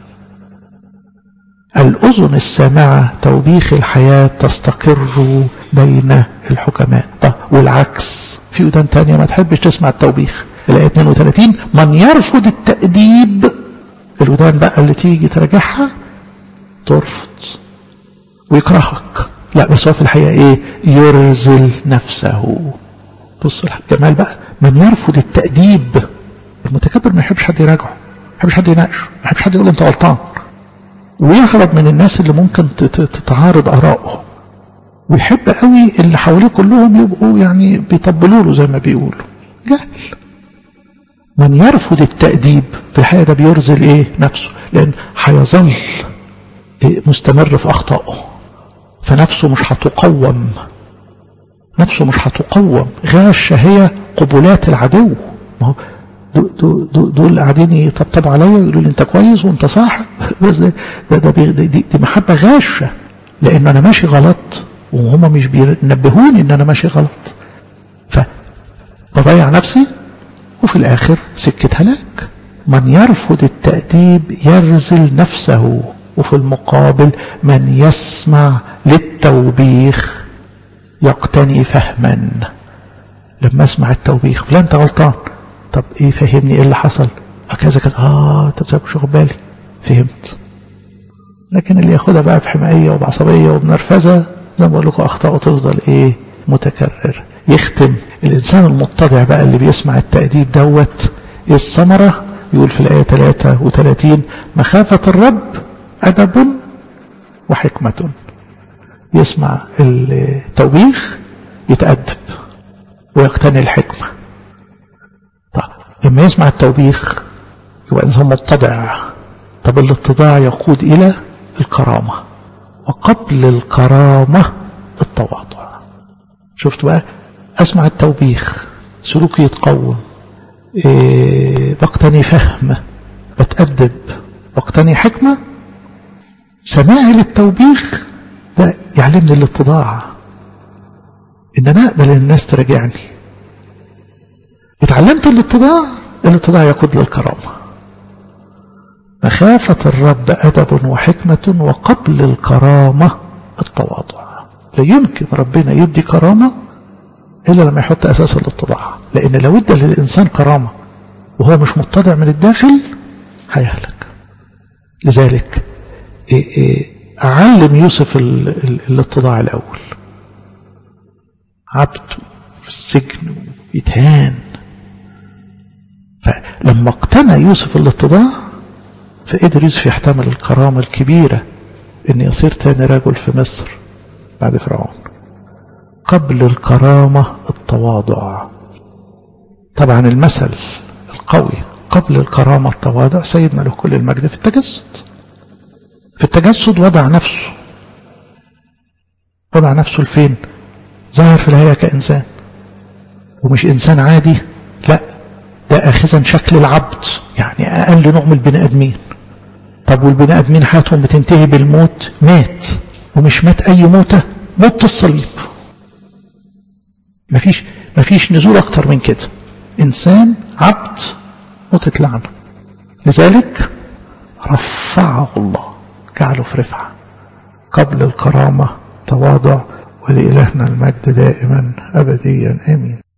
A: الأذن السامعة توبيخ الحياة تستقر بين الحكماء طب والعكس في ودان تانية ما تحبش تسمع التوبيخ الآية 32 من يرفض التأديب الودان بقى اللي تيجي تراجعها ترفض ويكرهك لا بس هو في الحقيقة ايه يرزل نفسه بصوا الجمال بقى من يرفض التأديب المتكبر ما يحبش حد يراجعه ما يحبش حد يناقشه ما يحبش حد يقول انت غلطان ويهرب من الناس اللي ممكن تتعارض آرائه ويحب قوي اللي حواليه كلهم يبقوا يعني بيطبلوا له زي ما بيقولوا جهل من يرفض التأديب في الحقيقة ده بيرزل ايه نفسه لأن هيظل إيه مستمر في أخطائه فنفسه مش هتقوم نفسه مش هتقوم غاشة هي قبلات العدو ما هو دول, دول, دول قاعدين يطبطبوا عليا ويقولوا لي انت كويس وانت صح بس ده ده, ده دي, دي, دي محبه غاشه لان انا ماشي غلط وهم مش بينبهوني ان انا ماشي غلط فبضيع نفسي وفي الاخر سكه هلاك من يرفض التأديب يرزل نفسه وفي المقابل من يسمع للتوبيخ يقتني فهما لما اسمع التوبيخ فلان انت غلطان طب ايه فهمني ايه اللي حصل هكذا كذا اه انت مش واخد بالي فهمت لكن اللي ياخدها بقى بحماية وبعصبية وبنرفزة زي ما بقول لكم أخطاء تفضل إيه متكرر يختم الإنسان المتضع بقى اللي بيسمع التأديب دوت إيه الثمرة يقول في الآية 33 مخافة الرب أدب وحكمة يسمع التوبيخ يتأدب ويقتني الحكمة طيب لما يسمع التوبيخ يبقى إنسان متضع طب الاتضاع يقود إلى الكرامة وقبل الكرامة التواضع شفت بقى أسمع التوبيخ سلوكي يتقوم إيه بقتني فهم بتأدب بقتني حكمة سماعي للتوبيخ ده يعلمني الاتضاع ان انا اقبل الناس تراجعني اتعلمت الاتضاع الاتضاع يقود للكرامه مخافة الرب أدب وحكمة وقبل الكرامة التواضع لا يمكن ربنا يدي كرامة إلا لما يحط أساس الاتضاع لأن لو ادى للإنسان كرامة وهو مش متضع من الداخل هيهلك لذلك أعلم يوسف الاتضاع الأول عبد في السجن يتهان فلما اقتنى يوسف الاتضاع فقدر يوسف يحتمل الكرامة الكبيرة ان يصير تاني رجل في مصر بعد فرعون قبل الكرامة التواضع طبعا المثل القوي قبل الكرامة التواضع سيدنا له كل المجد في التجسد في التجسد وضع نفسه وضع نفسه لفين ظهر في الهيئة كإنسان ومش إنسان عادي لا ده أخذا شكل العبد يعني أقل نوع من البني آدمين طب والبني آدمين حياتهم بتنتهي بالموت مات ومش مات أي موتة موت الصليب مفيش مفيش نزول أكتر من كده إنسان عبد موتة لعنة لذلك رفعه الله جعله في رفعة قبل الكرامة تواضع ولإلهنا المجد دائما أبديا آمين